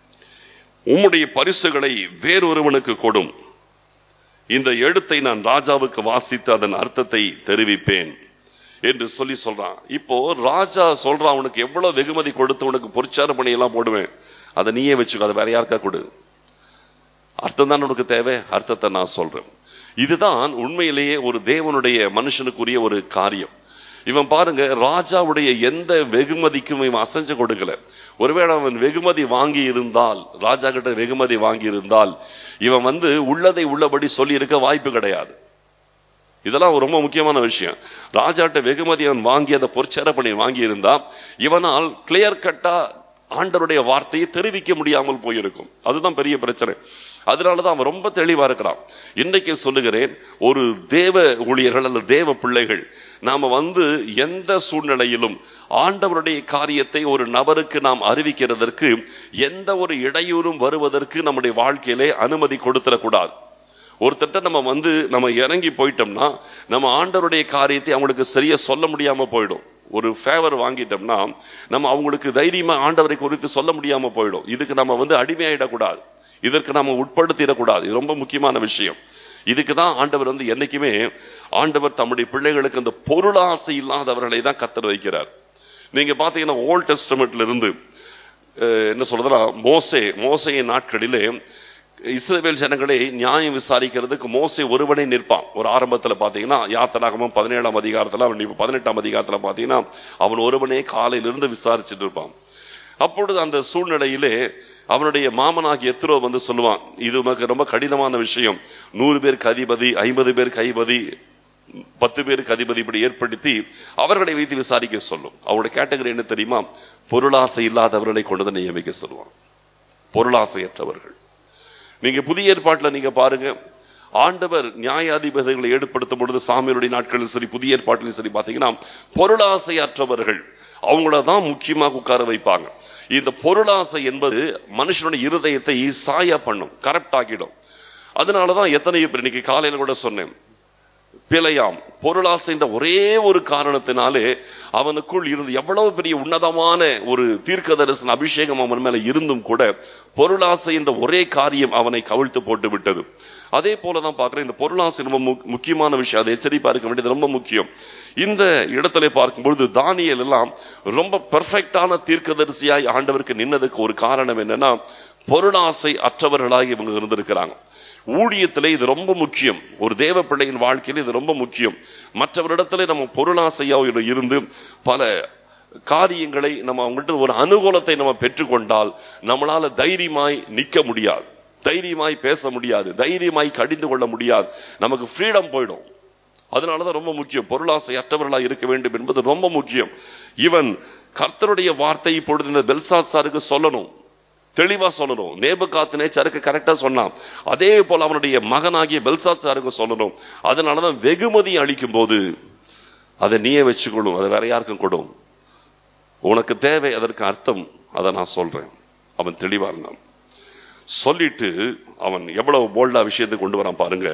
உம்முடைய பரிசுகளை வேறொருவனுக்கு கொடும் இந்த எழுத்தை நான் ராஜாவுக்கு வாசித்து அதன் அர்த்தத்தை தெரிவிப்பேன் என்று சொல்லி சொல்றான் இப்போ ராஜா சொல்றான் அவனுக்கு எவ்வளவு வெகுமதி கொடுத்து உனக்கு பொறிச்சார பணி எல்லாம் போடுவேன் அதை நீயே வச்சுக்கோ அதை வேற யாருக்கா கொடு அர்த்தம் தான் உனக்கு தேவை அர்த்தத்தை நான் சொல்றேன் இதுதான் உண்மையிலேயே ஒரு தேவனுடைய மனுஷனுக்குரிய ஒரு காரியம் இவன் பாருங்க ராஜாவுடைய எந்த வெகுமதிக்கும் இவன் அசைஞ்சு கொடுக்கல ஒருவேளை அவன் வெகுமதி வாங்கி இருந்தால் ராஜா கிட்ட வெகுமதி வாங்கி இருந்தால் இவன் வந்து உள்ளதை உள்ளபடி சொல்லி இருக்க வாய்ப்பு கிடையாது இதெல்லாம் ரொம்ப முக்கியமான விஷயம் ராஜாட்ட வெகுமதி அவன் வாங்கி அதை பொற்சேர பண்ணி வாங்கி இருந்தா இவனால் கிளியர் கட்டா ஆண்டருடைய வார்த்தையை தெரிவிக்க முடியாமல் போயிருக்கும் அதுதான் பெரிய பிரச்சனை அதனாலதான் அவன் ரொம்ப தெளிவா இருக்கிறான் இன்றைக்கு சொல்லுகிறேன் ஒரு தேவ ஊழியர்கள் அல்லது தேவ பிள்ளைகள் நாம வந்து எந்த சூழ்நிலையிலும் ஆண்டவருடைய காரியத்தை ஒரு நபருக்கு நாம் அறிவிக்கிறதற்கு எந்த ஒரு இடையூறும் வருவதற்கு நம்முடைய வாழ்க்கையிலே அனுமதி கொடுத்துடக்கூடாது ஒருத்தட்ட நம்ம வந்து நம்ம இறங்கி போயிட்டோம்னா நம்ம ஆண்டவருடைய காரியத்தை அவங்களுக்கு சரியா சொல்ல முடியாம போயிடும் ஒரு ஃபேவர் வாங்கிட்டோம்னா நம்ம அவங்களுக்கு தைரியமா ஆண்டவரை குறித்து சொல்ல முடியாம போயிடும் இதுக்கு நம்ம வந்து அடிமையாயிடக்கூடாது இதற்கு நம்ம உட்படுத்திடக்கூடாது இது ரொம்ப முக்கியமான விஷயம் இதுக்கு தான் ஆண்டவர் வந்து என்னைக்குமே ஆண்டவர் தம்முடைய பிள்ளைகளுக்கு அந்த பொருளாசை இல்லாதவர்களை தான் கத்தர் வைக்கிறார் நீங்க பாத்தீங்கன்னா ஓல்ட் டெஸ்டமெண்ட்ல இருந்து அஹ், என்ன சொல்றதுன்னா மோசே மோசையின் நாட்களிலே இஸ்ரவேல் ஜனங்களை நியாயம் விசாரிக்கிறதுக்கு மோசே ஒருவனே நிற்பான் ஒரு ஆரம்பத்துல பாத்தீங்கன்னா யாத்தனாகமும் பதினேழாம் அதிகாரத்துல அவன் இப்ப பதினெட்டாம் அதிகாரத்துல பாத்தீங்கன்னா அவன் ஒருவனே காலையிலிருந்து விசாரிச்சுட்டு இருப்பான் அப்பொழுது அந்த சூழ்நிலையிலே அவனுடைய மாமனாகிய எத்ரோ வந்து சொல்லுவான் இது உமக்கு ரொம்ப கடினமான விஷயம் நூறு பேருக்கு அதிபதி ஐம்பது பேருக்கு ஐபதி பத்து பேருக்கு அதிபதி இப்படி ஏற்படுத்தி அவர்களை வைத்து விசாரிக்க சொல்லும் அவருடைய கேட்டகரி என்ன தெரியுமா பொருளாசை இல்லாதவர்களை கொண்டு வந்து நியமிக்க சொல்லுவான் பொருளாசையற்றவர்கள் நீங்க புதிய ஏற்பாட்டுல நீங்க பாருங்க ஆண்டவர் நியாயாதிபதிகளை ஏற்படுத்தும் பொழுது சாமியுடைய நாட்களில் சரி புதிய ஏற்பாட்டிலும் சரி பாத்தீங்கன்னா பொருளாசையற்றவர்கள் அவங்கள தான் முக்கியமாக உட்கார வைப்பாங்க இந்த பொருளாசை என்பது மனுஷனுடைய இருதயத்தை சாயா பண்ணும் கரெக்ட் ஆக்கிடும் அதனாலதான் எத்தனையோ பேர் இன்னைக்கு காலையில கூட சொன்னேன் பிழையாம் பொருளாசை என்ற ஒரே ஒரு காரணத்தினாலே அவனுக்குள் இருந்து எவ்வளவு பெரிய உன்னதமான ஒரு தீர்க்கதரிசன அபிஷேகம் அவன் மேல இருந்தும் கூட பொருளாசை என்ற ஒரே காரியம் அவனை கவிழ்த்து போட்டு விட்டது அதே போலதான் பார்க்கிறேன் இந்த பொருளாசை ரொம்ப மு- முக்கியமான விஷயம் அதை எச்சரிப்பா இருக்க வேண்டியது ரொம்ப முக்கியம் இந்த இடத்துல பார்க்கும்பொழுது தானியல் எல்லாம் ரொம்ப பெர்ஃபெக்டான தீர்க்கதரிசியாய் ஆண்டவருக்கு நின்னதுக்கு ஒரு காரணம் என்னன்னா பொருளாசை அற்றவர்களாக இவங்க இருந்திருக்கிறாங்க ஊழியத்திலே இது ரொம்ப முக்கியம் ஒரு தேவ பிள்ளையின் வாழ்க்கையில் இது ரொம்ப முக்கியம் மற்றவரிடத்திலே நம்ம பொருளாசையா இருந்து பல காரியங்களை நம்ம அவங்கள்ட்ட ஒரு அனுகூலத்தை நம்ம பெற்றுக்கொண்டால் நம்மளால தைரியமாய் நிக்க முடியாது தைரியமாய் பேச முடியாது தைரியமாய் கடிந்து கொள்ள முடியாது நமக்கு ஃப்ரீடம் போயிடும் அதனாலதான் ரொம்ப முக்கியம் பொருளாசை அற்றவர்களா இருக்க வேண்டும் என்பது ரொம்ப முக்கியம் இவன் கர்த்தருடைய வார்த்தை இப்பொழுது இந்த பெல்சாத்சாருக்கு சொல்லணும் தெளிவா சொல்லணும் நேபுகாத்து நேச்சாருக்கு கரெக்டா சொன்னான் அதே போல அவனுடைய மகனாகிய பெல்சாத்சாருக்கு சொல்லணும் அதனாலதான் வெகுமதி அளிக்கும் போது அதை நீயே வச்சுக்கொள்ளும் அதை வேற யாருக்கும் கொடும் உனக்கு தேவை அதற்கு அர்த்தம் அதை நான் சொல்றேன் அவன் தெளிவா இருந்தான் சொல்லிட்டு அவன் எவ்வளவு போல்டா விஷயத்தை கொண்டு வரான் பாருங்க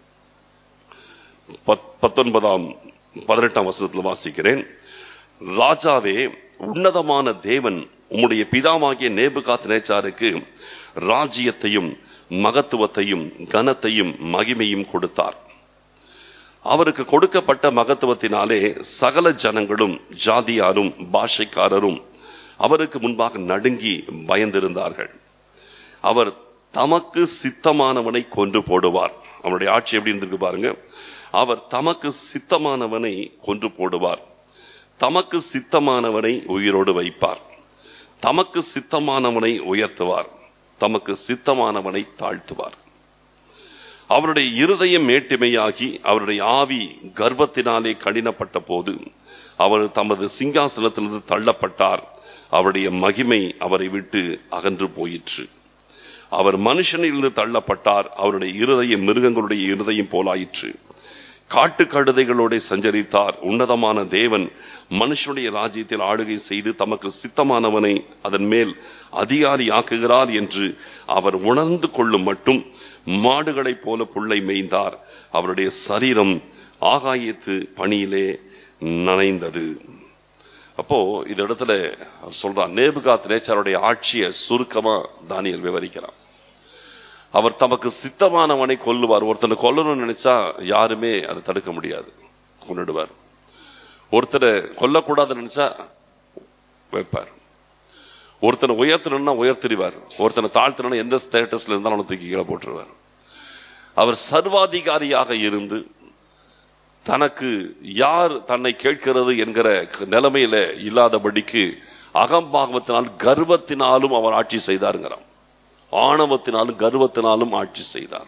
பத்- பத்தொன்பதாம் பதினெட்டாம் வசனத்தில் வாசிக்கிறேன் ராஜாவே உன்னதமான தேவன் உம்முடைய பிதாவாகிய நேபுகாத் நேச்சாருக்கு ராஜ்யத்தையும் மகத்துவத்தையும் கனத்தையும் மகிமையும் கொடுத்தார் அவருக்கு கொடுக்கப்பட்ட மகத்துவத்தினாலே சகல ஜனங்களும் ஜாதியாரும் பாஷைக்காரரும் அவருக்கு முன்பாக நடுங்கி பயந்திருந்தார்கள் அவர் தமக்கு சித்தமானவனை கொன்று போடுவார் அவருடைய ஆட்சி எப்படி இருந்திருக்கு பாருங்க அவர் தமக்கு சித்தமானவனை கொன்று போடுவார் தமக்கு சித்தமானவனை உயிரோடு வைப்பார் தமக்கு சித்தமானவனை உயர்த்துவார் தமக்கு சித்தமானவனை தாழ்த்துவார் அவருடைய இருதயம் மேட்டிமையாகி அவருடைய ஆவி கர்வத்தினாலே கடினப்பட்ட போது அவர் தமது சிங்காசனத்திலிருந்து தள்ளப்பட்டார் அவருடைய மகிமை அவரை விட்டு அகன்று போயிற்று அவர் மனுஷனிலிருந்து தள்ளப்பட்டார் அவருடைய இருதயம் மிருகங்களுடைய இருதயம் போலாயிற்று காட்டு கழுதைகளோட சஞ்சரித்தார் உன்னதமான தேவன் மனுஷனுடைய ராஜ்யத்தில் ஆளுகை செய்து தமக்கு சித்தமானவனை அதன் மேல் அதிகாரி ஆக்குகிறார் என்று அவர் உணர்ந்து கொள்ளும் மட்டும் மாடுகளைப் போல புல்லை மேய்ந்தார் அவருடைய சரீரம் ஆகாயத்து பணியிலே நனைந்தது அப்போ இந்த இடத்துல அவர் சொல்றார் நேபுகாத் நேச்சாருடைய ஆட்சியை சுருக்கமா தானியல் விவரிக்கிறார் அவர் தமக்கு சித்தமானவனை கொல்லுவார் ஒருத்தனை கொல்லணும்னு நினைச்சா யாருமே அதை தடுக்க முடியாது கொன்னுடுவார் ஒருத்தரை கொல்லக்கூடாதுன்னு நினைச்சா வைப்பார் ஒருத்தனை உயர்த்தணும்னா உயர்த்திடுவார் ஒருத்தனை தாழ்த்தணும்னா எந்த ஸ்டேட்டஸ்ல இருந்தாலும் அவனை தூக்கி கீழே போட்டுருவார் அவர் சர்வாதிகாரியாக இருந்து தனக்கு யார் தன்னை கேட்கிறது என்கிற நிலைமையில இல்லாதபடிக்கு அகம்பாகத்தினால் கர்வத்தினாலும் அவர் ஆட்சி செய்தாருங்கிறான் ஆணவத்தினாலும் கர்வத்தினாலும் ஆட்சி செய்தார்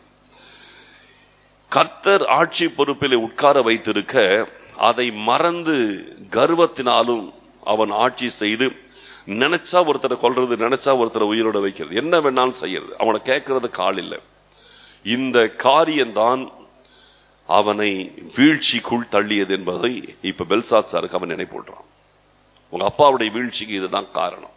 கர்த்தர் ஆட்சி பொறுப்பிலே உட்கார வைத்திருக்க அதை மறந்து கர்வத்தினாலும் அவன் ஆட்சி செய்து நினைச்சா ஒருத்தரை கொல்றது நினைச்சா ஒருத்தரை உயிரோட வைக்கிறது என்ன வேணாலும் செய்யறது அவனை கேட்கறது கால் இல்லை இந்த காரியம்தான் அவனை வீழ்ச்சிக்குள் தள்ளியது என்பதை இப்ப பெல்சாத் சாருக்கு அவன் நினைப்பூட்டுறான் உங்க அப்பாவுடைய வீழ்ச்சிக்கு இதுதான் காரணம்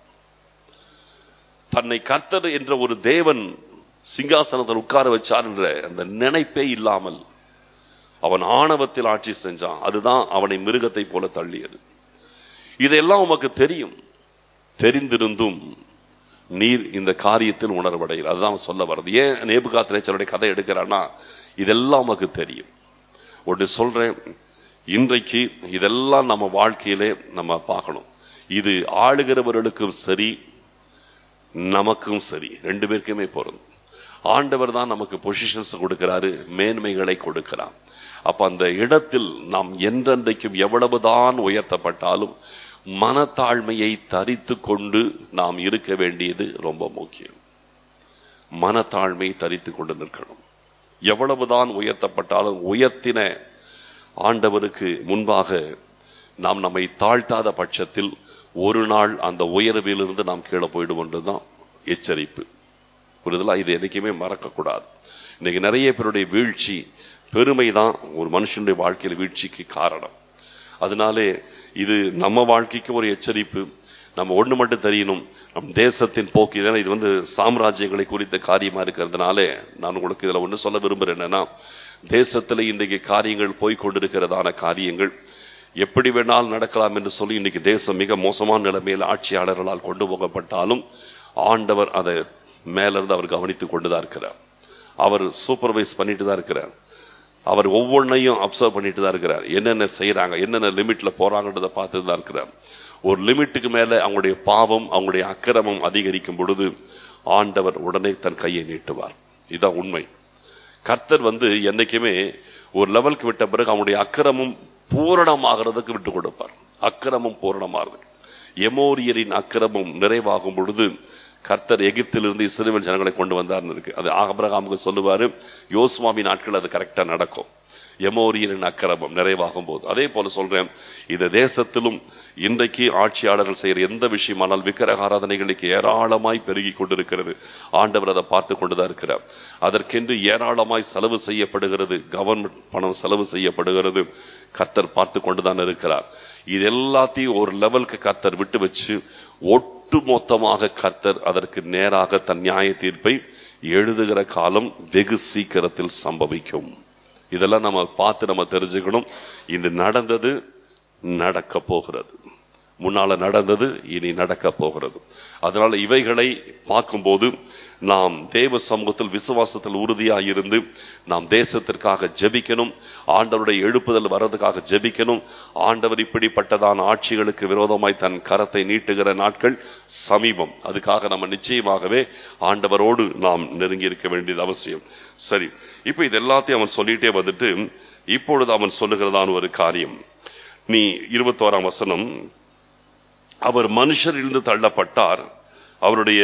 தன்னை கர்த்தர் என்ற ஒரு தேவன் சிங்காசனத்தில் உட்கார வச்சார் என்ற அந்த நினைப்பே இல்லாமல் அவன் ஆணவத்தில் ஆட்சி செஞ்சான் அதுதான் அவனை மிருகத்தை போல தள்ளியது இதெல்லாம் உமக்கு தெரியும் தெரிந்திருந்தும் நீர் இந்த காரியத்தில் உணர்வடையில் அதுதான் அவன் சொல்ல வர்றது ஏன் நேபுகாத் நேச்சருடைய கதை எடுக்கிறான்னா இதெல்லாம் உமக்கு தெரியும் ஒன்று சொல்றேன் இன்றைக்கு இதெல்லாம் நம்ம வாழ்க்கையிலே நம்ம பார்க்கணும் இது ஆளுகிறவர்களுக்கும் சரி நமக்கும் சரி ரெண்டு பேருக்குமே பொருந்தும் ஆண்டவர் தான் நமக்கு பொசிஷன்ஸ் கொடுக்கிறாரு மேன்மைகளை கொடுக்கிறார் அப்ப அந்த இடத்தில் நாம் என்றென்றைக்கும் எவ்வளவுதான் உயர்த்தப்பட்டாலும் மனத்தாழ்மையை தரித்து கொண்டு நாம் இருக்க வேண்டியது ரொம்ப முக்கியம் மனத்தாழ்மையை தரித்து கொண்டு நிற்கணும் எவ்வளவுதான் உயர்த்தப்பட்டாலும் உயர்த்தின ஆண்டவருக்கு முன்பாக நாம் நம்மை தாழ்த்தாத பட்சத்தில் ஒரு நாள் அந்த உயர்விலிருந்து நாம் கீழே போயிடுவோன்றதுதான் எச்சரிப்பு புரிதலா இது என்னைக்குமே மறக்கக்கூடாது இன்னைக்கு நிறைய பேருடைய வீழ்ச்சி பெருமை தான் ஒரு மனுஷனுடைய வாழ்க்கையில் வீழ்ச்சிக்கு காரணம் அதனாலே இது நம்ம வாழ்க்கைக்கு ஒரு எச்சரிப்பு நம்ம ஒண்ணு மட்டும் தெரியணும் நம் தேசத்தின் போக்கு ஏன்னா இது வந்து சாம்ராஜ்யங்களை குறித்த காரியமா இருக்கிறதுனாலே நான் உங்களுக்கு இதுல ஒண்ணு சொல்ல விரும்புறேன் என்னன்னா தேசத்துல இன்றைக்கு காரியங்கள் போய் கொண்டிருக்கிறதான காரியங்கள் எப்படி வேணாலும் நடக்கலாம் என்று சொல்லி இன்னைக்கு தேசம் மிக மோசமான நிலைமையில் ஆட்சியாளர்களால் கொண்டு போகப்பட்டாலும் ஆண்டவர் அதை மேல இருந்து அவர் கவனித்துக் கொண்டுதான் இருக்கிறார் அவர் சூப்பர்வைஸ் பண்ணிட்டு தான் இருக்கிறார் அவர் ஒவ்வொன்றையும் அப்சர்வ் பண்ணிட்டு தான் இருக்கிறார் என்னென்ன செய்யறாங்க என்னென்ன லிமிட்ல போறாங்கன்றதை பார்த்துட்டு தான் இருக்கிறார் ஒரு லிமிட்டுக்கு மேல அவங்களுடைய பாவம் அவங்களுடைய அக்கிரமம் அதிகரிக்கும் பொழுது ஆண்டவர் உடனே தன் கையை நீட்டுவார் இதுதான் உண்மை கர்த்தர் வந்து என்னைக்குமே ஒரு லெவலுக்கு விட்ட பிறகு அவனுடைய அக்கிரமம் பூரணமாகிறதுக்கு விட்டு கொடுப்பார் அக்கிரமம் பூரணமாகிறது எமோரியரின் அக்கிரமம் நிறைவாகும் பொழுது கர்த்தர் எகிப்திலிருந்து இஸ்ரேல் ஜனங்களை கொண்டு வந்தார்னு இருக்கு அது ஆபிரகாமுக்கு சொல்லுவாரு யோசுவாமி நாட்கள் அது கரெக்டா நடக்கும் எமோரியரின் அக்கிரமம் நிறைவாகும் போது அதே போல சொல்றேன் இந்த தேசத்திலும் இன்றைக்கு ஆட்சியாளர்கள் செய்யற எந்த விஷயமானால் விக்கிரக ஆராதனைகளுக்கு ஏராளமாய் பெருகி கொண்டிருக்கிறது ஆண்டவர் அதை பார்த்து கொண்டுதான் இருக்கிறார் அதற்கென்று ஏராளமாய் செலவு செய்யப்படுகிறது கவர்மெண்ட் பணம் செலவு செய்யப்படுகிறது கர்த்தர் பார்த்து கொண்டுதான் இருக்கிறார் இது எல்லாத்தையும் ஒரு லெவலுக்கு கர்த்தர் விட்டு வச்சு ஒட்டு மொத்தமாக கர்த்தர் அதற்கு நேராக தன் நியாய தீர்ப்பை எழுதுகிற காலம் வெகு சீக்கிரத்தில் சம்பவிக்கும் இதெல்லாம் நம்ம பார்த்து நம்ம தெரிஞ்சுக்கணும் இது நடந்தது நடக்க போகிறது முன்னால நடந்தது இனி நடக்க போகிறது அதனால இவைகளை பார்க்கும்போது நாம் தேவ சமூகத்தில் விசுவாசத்தில் உறுதியாக இருந்து நாம் தேசத்திற்காக ஜெபிக்கணும் ஆண்டவருடைய எழுப்புதல் வர்றதுக்காக ஜெபிக்கணும் ஆண்டவர் இப்படிப்பட்டதான ஆட்சிகளுக்கு விரோதமாய் தன் கரத்தை நீட்டுகிற நாட்கள் சமீபம் அதுக்காக நம்ம நிச்சயமாகவே ஆண்டவரோடு நாம் நெருங்கி இருக்க வேண்டியது அவசியம் சரி இப்ப இது எல்லாத்தையும் அவன் சொல்லிட்டே வந்துட்டு இப்பொழுது அவன் சொல்லுகிறதான ஒரு காரியம் நீ இருபத்தோராம் வசனம் அவர் மனுஷரிலிருந்து தள்ளப்பட்டார் அவருடைய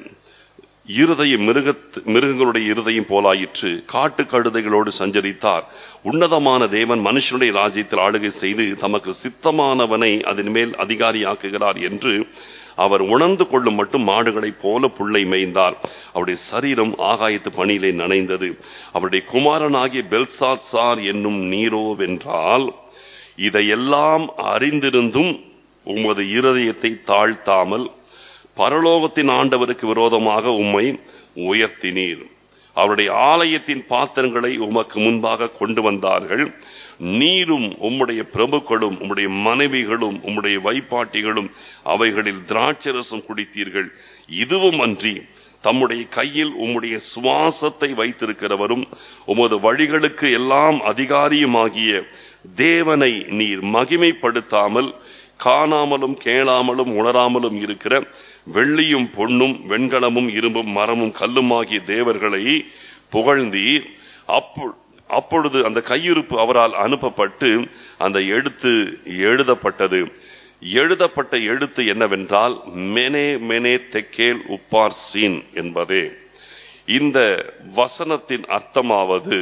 இருதயம் மிருக மிருகங்களுடைய இருதயம் போலாயிற்று காட்டு கழுதைகளோடு சஞ்சரித்தார் உன்னதமான தேவன் மனுஷனுடைய ராஜ்யத்தில் ஆளுகை செய்து தமக்கு சித்தமானவனை அதன் மேல் அதிகாரியாக்குகிறார் என்று அவர் உணர்ந்து கொள்ளும் மட்டும் மாடுகளைப் போல புள்ளை மேய்ந்தார் அவருடைய சரீரம் ஆகாயத்து பணியிலே நனைந்தது அவருடைய குமாரனாகிய பெல்சாத் சார் என்னும் நீரோவென்றால் இதையெல்லாம் அறிந்திருந்தும் உமது இருதயத்தை தாழ்த்தாமல் பரலோகத்தின் ஆண்டவருக்கு விரோதமாக உம்மை உயர்த்தினீர் அவருடைய ஆலயத்தின் பாத்திரங்களை உமக்கு முன்பாக கொண்டு வந்தார்கள் நீரும் உம்முடைய பிரபுக்களும் உம்முடைய மனைவிகளும் உம்முடைய வைப்பாட்டிகளும் அவைகளில் திராட்சரசம் குடித்தீர்கள் இதுவும் அன்றி தம்முடைய கையில் உம்முடைய சுவாசத்தை வைத்திருக்கிறவரும் உமது வழிகளுக்கு எல்லாம் அதிகாரியுமாகிய தேவனை நீர் மகிமைப்படுத்தாமல் காணாமலும் கேளாமலும் உணராமலும் இருக்கிற வெள்ளியும் பொன்னும் வெண்கலமும் இரும்பும் மரமும் கல்லுமாகிய தேவர்களை புகழ்ந்தீர் அப்போ அப்பொழுது அந்த கையிருப்பு அவரால் அனுப்பப்பட்டு அந்த எழுத்து எழுதப்பட்டது எழுதப்பட்ட எழுத்து என்னவென்றால் மெனே மெனே தெக்கேல் உப்பார் சீன் என்பதே இந்த வசனத்தின் அர்த்தமாவது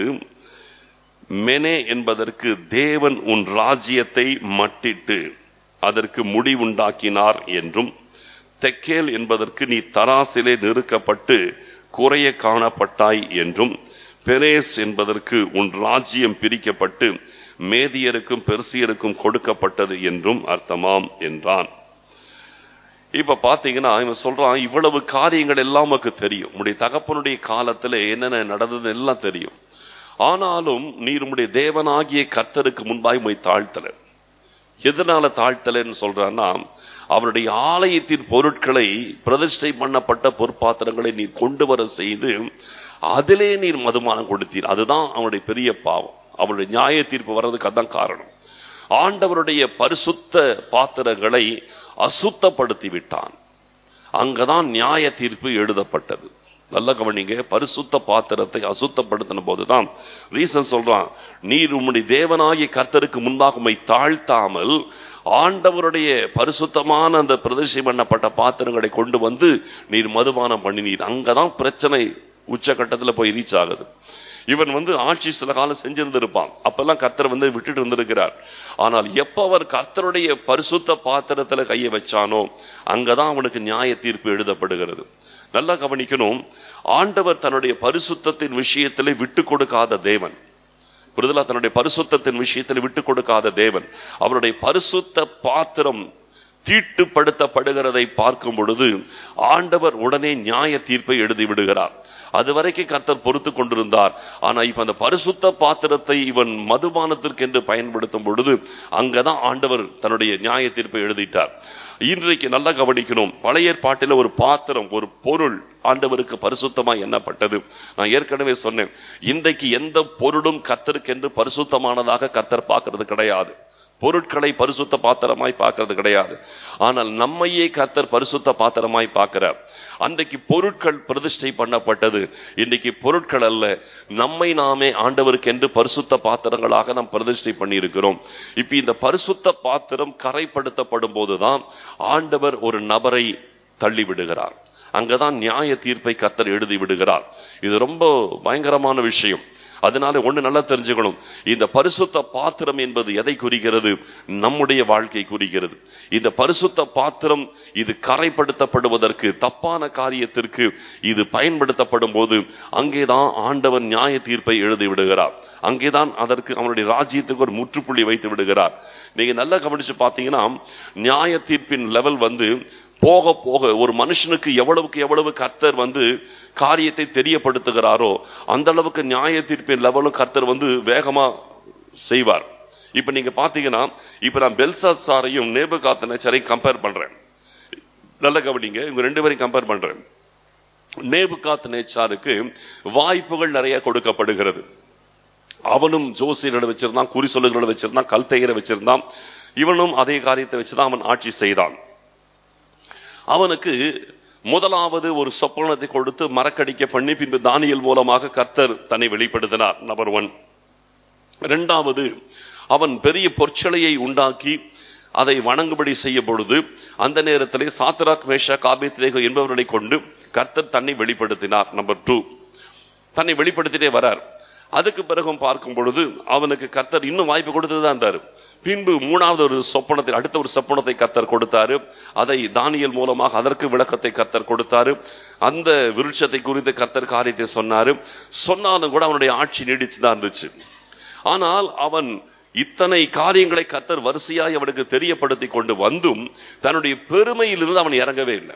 மெனே என்பதற்கு தேவன் உன் ராஜ்யத்தை மட்டிட்டு அதற்கு முடிவுண்டாக்கினார் என்றும் தெக்கேல் என்பதற்கு நீ தராசிலே நெருக்கப்பட்டு குறைய காணப்பட்டாய் என்றும் பெரேஸ் என்பதற்கு உன் ராஜ்யம் பிரிக்கப்பட்டு மேதியருக்கும் பெர்சியருக்கும் கொடுக்கப்பட்டது என்றும் அர்த்தமாம் என்றான் இப்ப பாத்தீங்கன்னா இவன் சொல்றான் இவ்வளவு காரியங்கள் எல்லாம் நமக்கு தெரியும் உடைய தகப்பனுடைய காலத்துல என்னென்ன நடந்தது எல்லாம் தெரியும் ஆனாலும் நீர் உம்முடைய தேவனாகிய கர்த்தருக்கு முன்பாய் உம்மை தாழ்த்தல எதனால தாழ்த்தலன்னு சொல்றான்னா அவருடைய ஆலயத்தின் பொருட்களை பிரதிஷ்டை பண்ணப்பட்ட பொற்பாத்திரங்களை நீர் கொண்டு வர செய்து அதிலே நீர் மதுமானம் கொடுத்தீர் அதுதான் அவனுடைய பெரிய பாவம் அவருடைய நியாய தீர்ப்பு வர்றதுக்கு அதான் காரணம் ஆண்டவருடைய பரிசுத்த பாத்திரங்களை அசுத்தப்படுத்தி விட்டான் அங்கதான் நியாய தீர்ப்பு எழுதப்பட்டது நல்ல கவனிங்க பரிசுத்த பாத்திரத்தை அசுத்தப்படுத்தின போதுதான் ரீசன் சொல்றான் நீர் உம்முடைய தேவனாகிய கர்த்தருக்கு முன்பாக உம்மை தாழ்த்தாமல் ஆண்டவருடைய பரிசுத்தமான அந்த பிரதிஷ்டை பண்ணப்பட்ட பாத்திரங்களை கொண்டு வந்து நீர் மதுபானம் பண்ணினீர் அங்கதான் பிரச்சனை உச்சகட்டத்துல போய் ரீச் ஆகுது இவன் வந்து ஆட்சி சில காலம் செஞ்சிருந்திருப்பான் அப்பெல்லாம் கர்த்தர் வந்து விட்டுட்டு இருந்திருக்கிறார் ஆனால் எப்ப அவர் கர்த்தருடைய பரிசுத்த பாத்திரத்துல கையை வச்சானோ அங்கதான் அவனுக்கு நியாய தீர்ப்பு எழுதப்படுகிறது நல்லா கவனிக்கணும் ஆண்டவர் தன்னுடைய பரிசுத்தத்தின் விஷயத்திலே விட்டு கொடுக்காத தேவன் புரிதலா தன்னுடைய பரிசுத்தத்தின் விஷயத்தில் விட்டு கொடுக்காத தேவன் அவருடைய பரிசுத்த பாத்திரம் தீட்டுப்படுத்தப்படுகிறதை பார்க்கும் பொழுது ஆண்டவர் உடனே நியாய தீர்ப்பை எழுதி விடுகிறார் அது வரைக்கும் கர்த்தர் பொறுத்து கொண்டிருந்தார் ஆனா இப்ப அந்த பரிசுத்த பாத்திரத்தை இவன் மதுபானத்திற்கு என்று பயன்படுத்தும் பொழுது அங்கதான் ஆண்டவர் தன்னுடைய நியாய தீர்ப்பை எழுதிட்டார் இன்றைக்கு நல்லா கவனிக்கணும் பழைய ஏற்பாட்டில் ஒரு பாத்திரம் ஒரு பொருள் ஆண்டவருக்கு பரிசுத்தமாய் எண்ணப்பட்டது நான் ஏற்கனவே சொன்னேன் இன்றைக்கு எந்த பொருளும் கர்த்தருக்கென்று பரிசுத்தமானதாக கர்த்தர் பார்க்கிறது கிடையாது பொருட்களை பரிசுத்த பாத்திரமாய் பார்க்கிறது கிடையாது ஆனால் நம்மையே கர்த்தர் பரிசுத்த பாத்திரமாய் பார்க்கிறார் அன்றைக்கு பொருட்கள் பிரதிஷ்டை பண்ணப்பட்டது இன்னைக்கு பொருட்கள் அல்ல நம்மை நாமே ஆண்டவருக்கு என்று பரிசுத்த பாத்திரங்களாக நாம் பிரதிஷ்டை பண்ணி இருக்கிறோம் இப்ப இந்த பரிசுத்த பாத்திரம் கரைப்படுத்தப்படும் போதுதான் ஆண்டவர் ஒரு நபரை தள்ளி விடுகிறார் அங்கதான் நியாய தீர்ப்பை கர்த்தர் எழுதி விடுகிறார் இது ரொம்ப பயங்கரமான விஷயம் அதனால ஒண்ணு நல்லா தெரிஞ்சுக்கணும் இந்த பரிசுத்த பாத்திரம் என்பது எதை குறிக்கிறது நம்முடைய வாழ்க்கை குறிக்கிறது இந்த பரிசுத்த பாத்திரம் இது கரைப்படுத்தப்படுவதற்கு தப்பான காரியத்திற்கு இது பயன்படுத்தப்படும் போது அங்கேதான் ஆண்டவன் நியாய தீர்ப்பை எழுதி விடுகிறார் அங்கேதான் அதற்கு அவனுடைய ராஜ்யத்துக்கு ஒரு முற்றுப்புள்ளி வைத்து விடுகிறார் நீங்க நல்லா கவனிச்சு பாத்தீங்கன்னா நியாய தீர்ப்பின் லெவல் வந்து போக போக ஒரு மனுஷனுக்கு எவ்வளவுக்கு எவ்வளவு கர்த்தர் வந்து காரியத்தை தெரியப்படுத்துகிறாரோ அந்த அளவுக்கு நியாய தீர்ப்பின் லெவலும் கர்த்தர் வந்து வேகமா செய்வார் இப்ப நீங்க பாத்தீங்கன்னா இப்ப நான் பெல்சாத் சாரையும் நேபுகாத் நேச்சரையும் கம்பேர் பண்றேன் நல்ல கவனிங்க இவங்க ரெண்டு பேரையும் கம்பேர் பண்றேன் நேபுகாத் நேச்சாருக்கு வாய்ப்புகள் நிறைய கொடுக்கப்படுகிறது அவனும் ஜோசியர்களை வச்சிருந்தான் குறி சொல்லுகளை வச்சிருந்தான் கல்தையரை வச்சிருந்தான் இவனும் அதே காரியத்தை வச்சுதான் அவன் ஆட்சி செய்தான் அவனுக்கு முதலாவது ஒரு சொப்பனத்தை கொடுத்து மரக்கடிக்க பண்ணி பின்பு தானியல் மூலமாக கர்த்தர் தன்னை வெளிப்படுத்தினார் நம்பர் ஒன் இரண்டாவது அவன் பெரிய பொற்சலையை உண்டாக்கி அதை வணங்கும்படி செய்ய பொழுது அந்த நேரத்திலே சாத்ராக் மேஷா காபித்ரேகோ என்பவர்களை கொண்டு கர்த்தர் தன்னை வெளிப்படுத்தினார் நம்பர் டூ தன்னை வெளிப்படுத்திட்டே வரார் அதுக்கு பிறகும் பார்க்கும் பொழுது அவனுக்கு கர்த்தர் இன்னும் வாய்ப்பு கொடுத்துதான் இருந்தாரு பின்பு மூணாவது ஒரு சொப்பனத்தை அடுத்த ஒரு சொப்பனத்தை கர்த்தர் கொடுத்தாரு அதை தானியல் மூலமாக அதற்கு விளக்கத்தை கர்த்தர் கொடுத்தாரு அந்த விருட்சத்தை குறித்து கர்த்தர் காரியத்தை சொன்னாரு சொன்னாலும் கூட அவனுடைய ஆட்சி நீடிச்சுதான் இருந்துச்சு ஆனால் அவன் இத்தனை காரியங்களை கர்த்தர் வரிசையாய் அவனுக்கு தெரியப்படுத்தி கொண்டு வந்தும் தன்னுடைய பெருமையிலிருந்து அவன் இறங்கவே இல்லை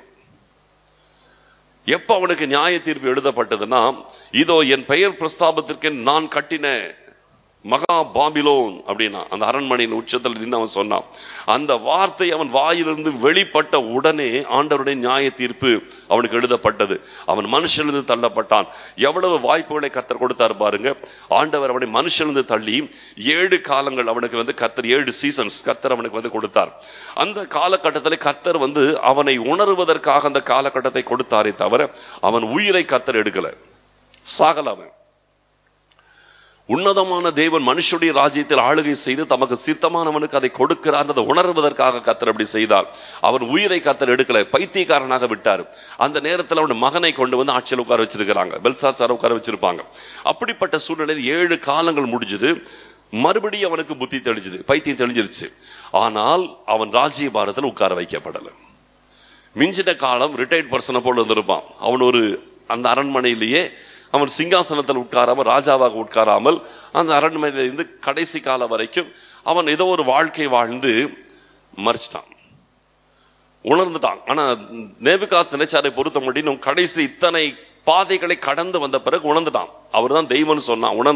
எப்ப அவனுக்கு நியாய தீர்ப்பு எழுதப்பட்டதுன்னா இதோ என் பெயர் பிரஸ்தாபத்திற்கு நான் கட்டின மகா பாபிலோன் அப்படின்னா அந்த அரண்மனையின் உச்சத்தில் நின்று அவன் சொன்னான் அந்த வார்த்தை அவன் வாயிலிருந்து வெளிப்பட்ட உடனே ஆண்டவருடைய நியாய தீர்ப்பு அவனுக்கு எழுதப்பட்டது அவன் மனுஷனிலிருந்து தள்ளப்பட்டான் எவ்வளவு வாய்ப்புகளை கத்தர் கொடுத்தார் பாருங்க ஆண்டவர் அவனை மனுஷனிலிருந்து தள்ளி ஏழு காலங்கள் அவனுக்கு வந்து கத்தர் ஏழு சீசன்ஸ் கத்தர் அவனுக்கு வந்து கொடுத்தார் அந்த காலகட்டத்தில் கத்தர் வந்து அவனை உணர்வதற்காக அந்த காலகட்டத்தை கொடுத்தாரே தவிர அவன் உயிரை கத்தர் எடுக்கல சாகல அவன் உன்னதமான தேவன் மனுஷனுடைய ராஜ்யத்தில் ஆளுகை செய்து தமக்கு சித்தமானவனுக்கு அதை கொடுக்கிறார் அதை உணர்வதற்காக கத்தர் அப்படி செய்தார் அவன் உயிரை கத்தர் எடுக்கல பைத்தியக்காரனாக விட்டார் அந்த நேரத்தில் அவன் மகனை கொண்டு வந்து ஆட்சியில் உட்கார வச்சிருக்கிறாங்க பெல்சார் சார் உட்கார வச்சிருப்பாங்க அப்படிப்பட்ட சூழ்நிலையில் ஏழு காலங்கள் முடிஞ்சது மறுபடியும் அவனுக்கு புத்தி தெளிஞ்சது பைத்தியம் தெளிஞ்சிருச்சு ஆனால் அவன் ராஜ்ய பாரத்தில் உட்கார வைக்கப்படலை மிஞ்சின காலம் ரிட்டையர்ட் பர்சனை போல இருந்திருப்பான் அவன் ஒரு அந்த அரண்மனையிலேயே அவன் சிங்காசனத்தில் உட்காராமல் ராஜாவாக உட்காராமல் அந்த அரண்மனையிலிருந்து கடைசி காலம் வரைக்கும் அவன் ஏதோ ஒரு வாழ்க்கை வாழ்ந்து மறிச்சிட்டான் உணர்ந்துட்டான் ஆனா நேபுகாத் நினைச்சாரை பொறுத்த முடியும் கடைசி இத்தனை பாதைகளை கடந்து வந்த பிறகு உணர்ந்துட்டான் அவர் தான் தெய்வம்னு சொன்னான் உணர்ந்தான்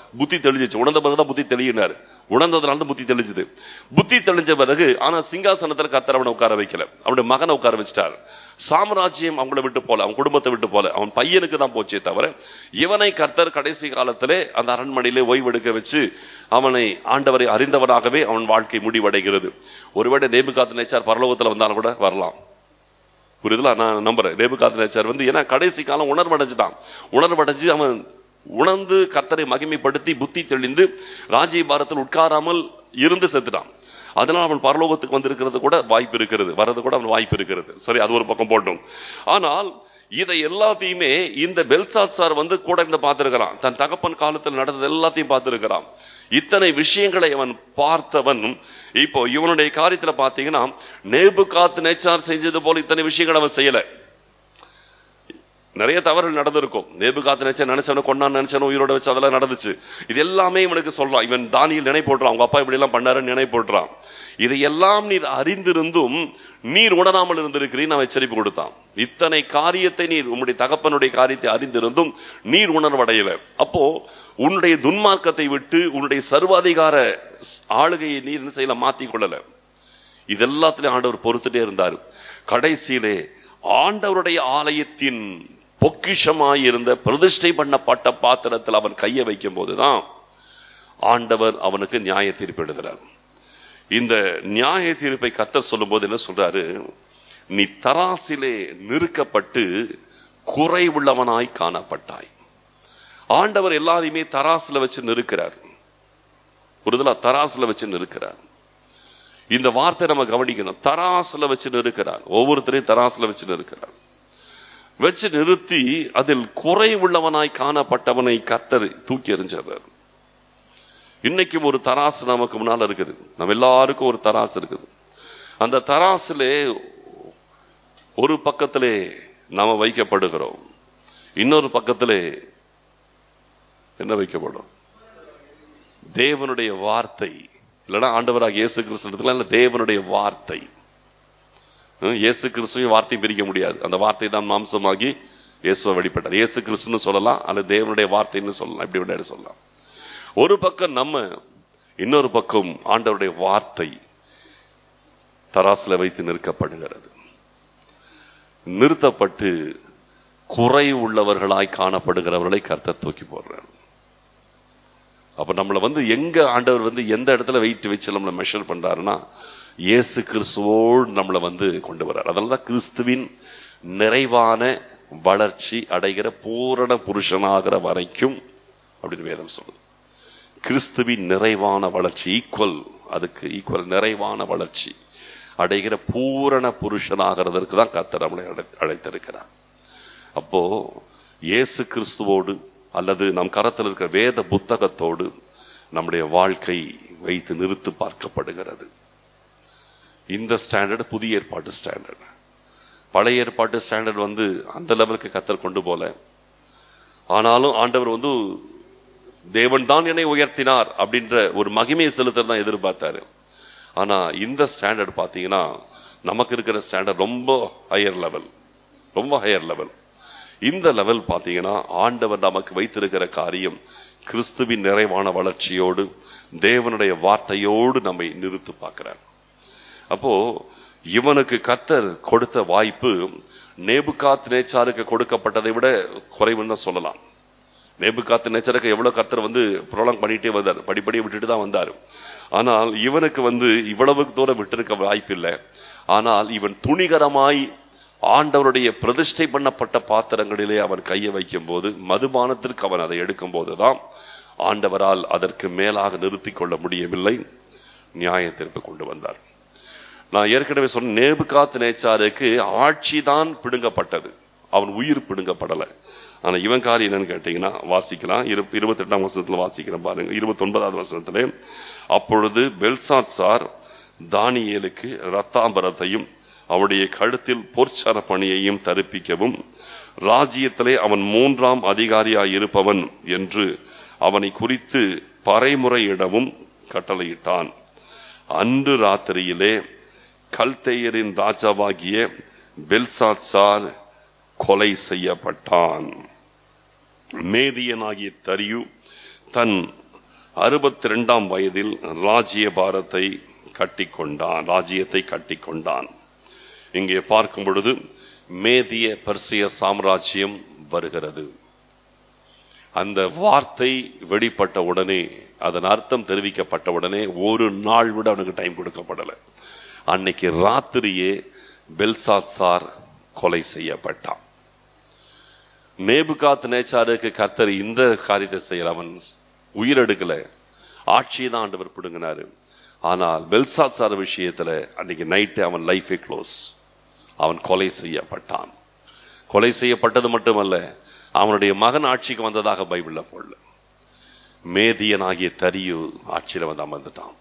புத்தி தெளிஞ்சிச்சு உணர்ந்த பிறகுதான் புத்தி தெளியினார் உணர்ந்ததுனால தான் புத்தி தெளிஞ்சது புத்தி தெளிஞ்ச பிறகு ஆனா சிங்காசனத்துல கத்தர் அவனை உட்கார வைக்கல அவனுடைய மகனை உட்கார வச்சிட்டார் சாம்ராஜ்யம் அவங்கள விட்டு போல அவன் குடும்பத்தை விட்டு போல அவன் பையனுக்கு தான் போச்சே தவிர இவனை கர்த்தர் கடைசி காலத்திலே அந்த அரண்மனையிலே ஓய்வெடுக்க வச்சு அவனை ஆண்டவரை அறிந்தவனாகவே அவன் வாழ்க்கை முடிவடைகிறது ஒருவேளை நேபுகாத்து நேச்சார் பரலோகத்துல வந்தாலும் கூட வரலாம் புரியுதுல நான் நம்புறேன் நேபுகாத்து நேச்சார் வந்து ஏன்னா கடைசி காலம் உணர்வடைஞ்சிட்டான் உணர்வடைஞ்சு அவன் உணர்ந்து கர்த்தரை மகிமைப்படுத்தி புத்தி தெளிந்து ராஜ்யபாரத்தில் உட்காராமல் இருந்து செத்துட்டான் அதனால அவன் பரலோகத்துக்கு வந்திருக்கிறது கூட வாய்ப்பு இருக்கிறது வர்றது கூட அவன் வாய்ப்பு இருக்கிறது சரி அது ஒரு பக்கம் போட்டும் ஆனால் இதை எல்லாத்தையுமே இந்த பெல்சாத் சார் வந்து கூட இருந்து பார்த்திருக்கிறான் தன் தகப்பன் காலத்தில் நடந்தது எல்லாத்தையும் பார்த்திருக்கிறான் இத்தனை விஷயங்களை அவன் பார்த்தவன் இப்போ இவனுடைய காரியத்துல பாத்தீங்கன்னா நேபு காத்து நேச்சார் செஞ்சது போல இத்தனை விஷயங்கள் அவன் செய்யல நிறைய தவறுகள் நடந்திருக்கும் நேபு காத்து நினைச்ச நினைச்சவன கொண்டான் நினைச்சவன உயிரோட வச்சு அதெல்லாம் நடந்துச்சு இது எல்லாமே இவனுக்கு சொல்றான் இவன் தானியில் நினை போட்டுறான் அவங்க அப்பா இப்படி எல்லாம் பண்ணாருன்னு நினை போட்டுறான் இதையெல்லாம் நீர் அறிந்திருந்தும் நீர் உணராமல் இருந்திருக்கிறீன் அவன் எச்சரிப்பு கொடுத்தான் இத்தனை காரியத்தை நீர் உன்னுடைய தகப்பனுடைய காரியத்தை அறிந்திருந்தும் நீர் உணர்வடையல அப்போ உன்னுடைய துன்மார்க்கத்தை விட்டு உன்னுடைய சர்வாதிகார ஆளுகையை நீர் என்ன செய்யல மாத்தி கொள்ளல இதெல்லாத்திலும் ஆண்டவர் பொறுத்துட்டே இருந்தார் கடைசியிலே ஆண்டவருடைய ஆலயத்தின் பொக்கிஷமாயிருந்த பிரதிஷ்டை பண்ணப்பட்ட பாத்திரத்தில் அவன் கையை வைக்கும் போதுதான் ஆண்டவர் அவனுக்கு நியாய தீர்ப்பு எழுதுறார் இந்த நியாய தீர்ப்பை கத்தர் சொல்லும் போது என்ன சொல்றாரு நீ தராசிலே நிறுக்கப்பட்டு குறை உள்ளவனாய் காணப்பட்டாய் ஆண்டவர் எல்லாரையுமே தராசுல வச்சு நிறுக்கிறார் புரிதலா தராசுல வச்சு நிறுக்கிறார் இந்த வார்த்தை நம்ம கவனிக்கணும் தராசுல வச்சு நிறுக்கிறார் ஒவ்வொருத்தரையும் தராசுல வச்சு நிறுக்கிறார் வச்சு நிறுத்தி அதில் குறை உள்ளவனாய் காணப்பட்டவனை கத்தர் தூக்கி எறிஞ்சார் இன்னைக்கும் ஒரு தராசு நமக்கு முன்னால இருக்குது நம்ம எல்லாருக்கும் ஒரு தராசு இருக்குது அந்த தராசுலே ஒரு பக்கத்திலே நாம வைக்கப்படுகிறோம் இன்னொரு பக்கத்திலே என்ன வைக்கப்படும் தேவனுடைய வார்த்தை இல்லைன்னா ஆண்டவராக இயேசு கிறிஸ்துவத்துல இல்ல தேவனுடைய வார்த்தை இயேசு கிறிஸ்துவையும் வார்த்தை பிரிக்க முடியாது அந்த வார்த்தை தான் மாம்சமாகி இயேசுவை வெளிப்பட்டார் இயேசு கிறிஸ்துன்னு சொல்லலாம் அல்லது தேவனுடைய வார்த்தைன்னு சொல்லலாம் இப்படி விளையாட சொல்லலாம் ஒரு பக்கம் நம்ம இன்னொரு பக்கம் ஆண்டவருடைய வார்த்தை தராசுல வைத்து நிற்கப்படுகிறது நிறுத்தப்பட்டு குறை உள்ளவர்களாய் காணப்படுகிறவர்களை கர்த்தர் தூக்கி போடுறார் அப்ப நம்மளை வந்து எங்க ஆண்டவர் வந்து எந்த இடத்துல வெயிட் வச்சு நம்மளை மெஷர் பண்றாருன்னா இயேசு கிறிஸ்துவோடு நம்மளை வந்து கொண்டு வர்றார் அதனாலதான் கிறிஸ்துவின் நிறைவான வளர்ச்சி அடைகிற பூரண புருஷனாகிற வரைக்கும் அப்படின்னு வேதம் சொல்லுது கிறிஸ்துவின் நிறைவான வளர்ச்சி ஈக்குவல் அதுக்கு ஈக்குவல் நிறைவான வளர்ச்சி அடைகிற பூரண புருஷனாகிறதற்கு தான் கத்தர் நம்மளை அழைத்திருக்கிறார் அப்போ இயேசு கிறிஸ்துவோடு அல்லது நம் கரத்தில் இருக்கிற வேத புத்தகத்தோடு நம்முடைய வாழ்க்கை வைத்து நிறுத்து பார்க்கப்படுகிறது இந்த ஸ்டாண்டர்ட் புதிய ஏற்பாட்டு ஸ்டாண்டர்ட் பழைய ஏற்பாட்டு ஸ்டாண்டர்ட் வந்து அந்த லெவலுக்கு கத்தர் கொண்டு போல ஆனாலும் ஆண்டவர் வந்து தேவன் தான் என்னை உயர்த்தினார் அப்படின்ற ஒரு மகிமையை செலுத்த தான் எதிர்பார்த்தாரு ஆனா இந்த ஸ்டாண்டர்ட் பாத்தீங்கன்னா நமக்கு இருக்கிற ஸ்டாண்டர்ட் ரொம்ப ஹையர் லெவல் ரொம்ப ஹையர் லெவல் இந்த லெவல் பாத்தீங்கன்னா ஆண்டவர் நமக்கு வைத்திருக்கிற காரியம் கிறிஸ்துவின் நிறைவான வளர்ச்சியோடு தேவனுடைய வார்த்தையோடு நம்மை நிறுத்து பார்க்கிறார் அப்போ இவனுக்கு கர்த்தர் கொடுத்த வாய்ப்பு நேபுகாத் நேச்சாருக்கு கொடுக்கப்பட்டதை விட குறைவுன்னு சொல்லலாம் நேபுகாத்து நேச்சருக்கு எவ்வளவு கர்த்தர் வந்து புரளம் பண்ணிட்டே வந்தார் படிப்படியை விட்டுட்டு தான் வந்தார் ஆனால் இவனுக்கு வந்து இவ்வளவு தூரம் விட்டிருக்க வாய்ப்பில்லை ஆனால் இவன் துணிகரமாய் ஆண்டவருடைய பிரதிஷ்டை பண்ணப்பட்ட பாத்திரங்களிலே அவன் கையை வைக்கும் போது மதுபானத்திற்கு அவன் அதை எடுக்கும் போதுதான் ஆண்டவரால் அதற்கு மேலாக நிறுத்திக் கொள்ள முடியவில்லை நியாயத்திற்கு கொண்டு வந்தார் நான் ஏற்கனவே சொன்ன நேபுகாத்து நேச்சாருக்கு ஆட்சி தான் பிடுங்கப்பட்டது அவன் உயிர் பிடுங்கப்படலை ஆனா இவன் காரியம் என்னன்னு கேட்டீங்கன்னா வாசிக்கலாம் இருபத்தி எட்டாம் வருஷத்துல வாசிக்கிறேன் பாருங்க இருபத்தி ஒன்பதாவது வருஷத்துல அப்பொழுது பெல்சாத் சார் தானியலுக்கு ரத்தாம்பரத்தையும் அவனுடைய கழுத்தில் பொற்சர பணியையும் தரிப்பிக்கவும் ராஜ்யத்திலே அவன் மூன்றாம் அதிகாரியாய் இருப்பவன் என்று அவனை குறித்து பறைமுறையிடவும் கட்டளையிட்டான் அன்று ராத்திரியிலே கல்தேயரின் ராஜாவாகிய பெல்சாத் சார் கொலை செய்யப்பட்டான் மேதியனாகிய தரியு தன் அறுபத்தி ரெண்டாம் வயதில் ராஜ்ய பாரத்தை கட்டிக்கொண்டான் ராஜ்யத்தை கட்டிக்கொண்டான் இங்கே பார்க்கும் பொழுது மேதிய பர்சிய சாம்ராஜ்யம் வருகிறது அந்த வார்த்தை வெளிப்பட்ட உடனே அதன் அர்த்தம் தெரிவிக்கப்பட்ட உடனே ஒரு நாள் விட அவனுக்கு டைம் கொடுக்கப்படல அன்னைக்கு ராத்திரியே பெல்சாத்சார் கொலை செய்யப்பட்டான் நேபுகாத் நேச்சாருக்கு கர்த்தர் இந்த காரியத்தை செய்யல அவன் உயிரெடுக்கல ஆட்சியை தான் ஆண்டவர் பிடுங்கினாரு ஆனால் பெல்சாத்சார் விஷயத்துல அன்னைக்கு நைட்டு அவன் லைஃபே க்ளோஸ் அவன் கொலை செய்யப்பட்டான் கொலை செய்யப்பட்டது மட்டுமல்ல அவனுடைய மகன் ஆட்சிக்கு வந்ததாக பைபிள்ல போடல மேதியனாகிய தரியு ஆட்சியில வந்து அமர்ந்துட்டான்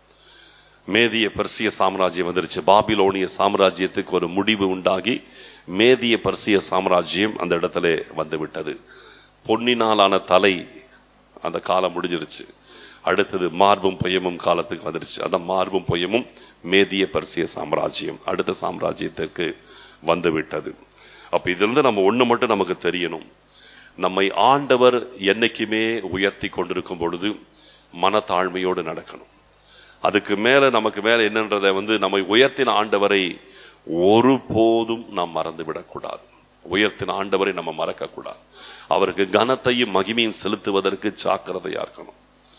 மேதிய பர்சிய சாம்ராஜ்யம் வந்துருச்சு பாபிலோனிய சாம்ராஜ்யத்துக்கு ஒரு முடிவு உண்டாகி மேதிய பர்சிய சாம்ராஜ்யம் அந்த இடத்துல வந்து விட்டது பொன்னினாலான தலை அந்த காலம் முடிஞ்சிருச்சு அடுத்தது மார்பும் பொய்யமும் காலத்துக்கு வந்துருச்சு அந்த மார்பும் பொய்யமும் மேதிய பர்சிய சாம்ராஜ்யம் அடுத்த சாம்ராஜ்யத்திற்கு வந்து விட்டது அப்ப இதுல இருந்து நம்ம ஒண்ணு மட்டும் நமக்கு தெரியணும் நம்மை ஆண்டவர் என்னைக்குமே உயர்த்தி கொண்டிருக்கும் பொழுது மனத்தாழ்மையோடு நடக்கணும் அதுக்கு மேல நமக்கு மேல என்னன்றதை வந்து நம்மை உயர்த்தின ஆண்டவரை ஒருபோதும் நாம் மறந்து விடக்கூடாது உயர்த்தின ஆண்டவரை நம்ம மறக்க கூடாது அவருக்கு கனத்தையும் மகிமையும் செலுத்துவதற்கு ஜாக்கிரதையா இருக்கணும்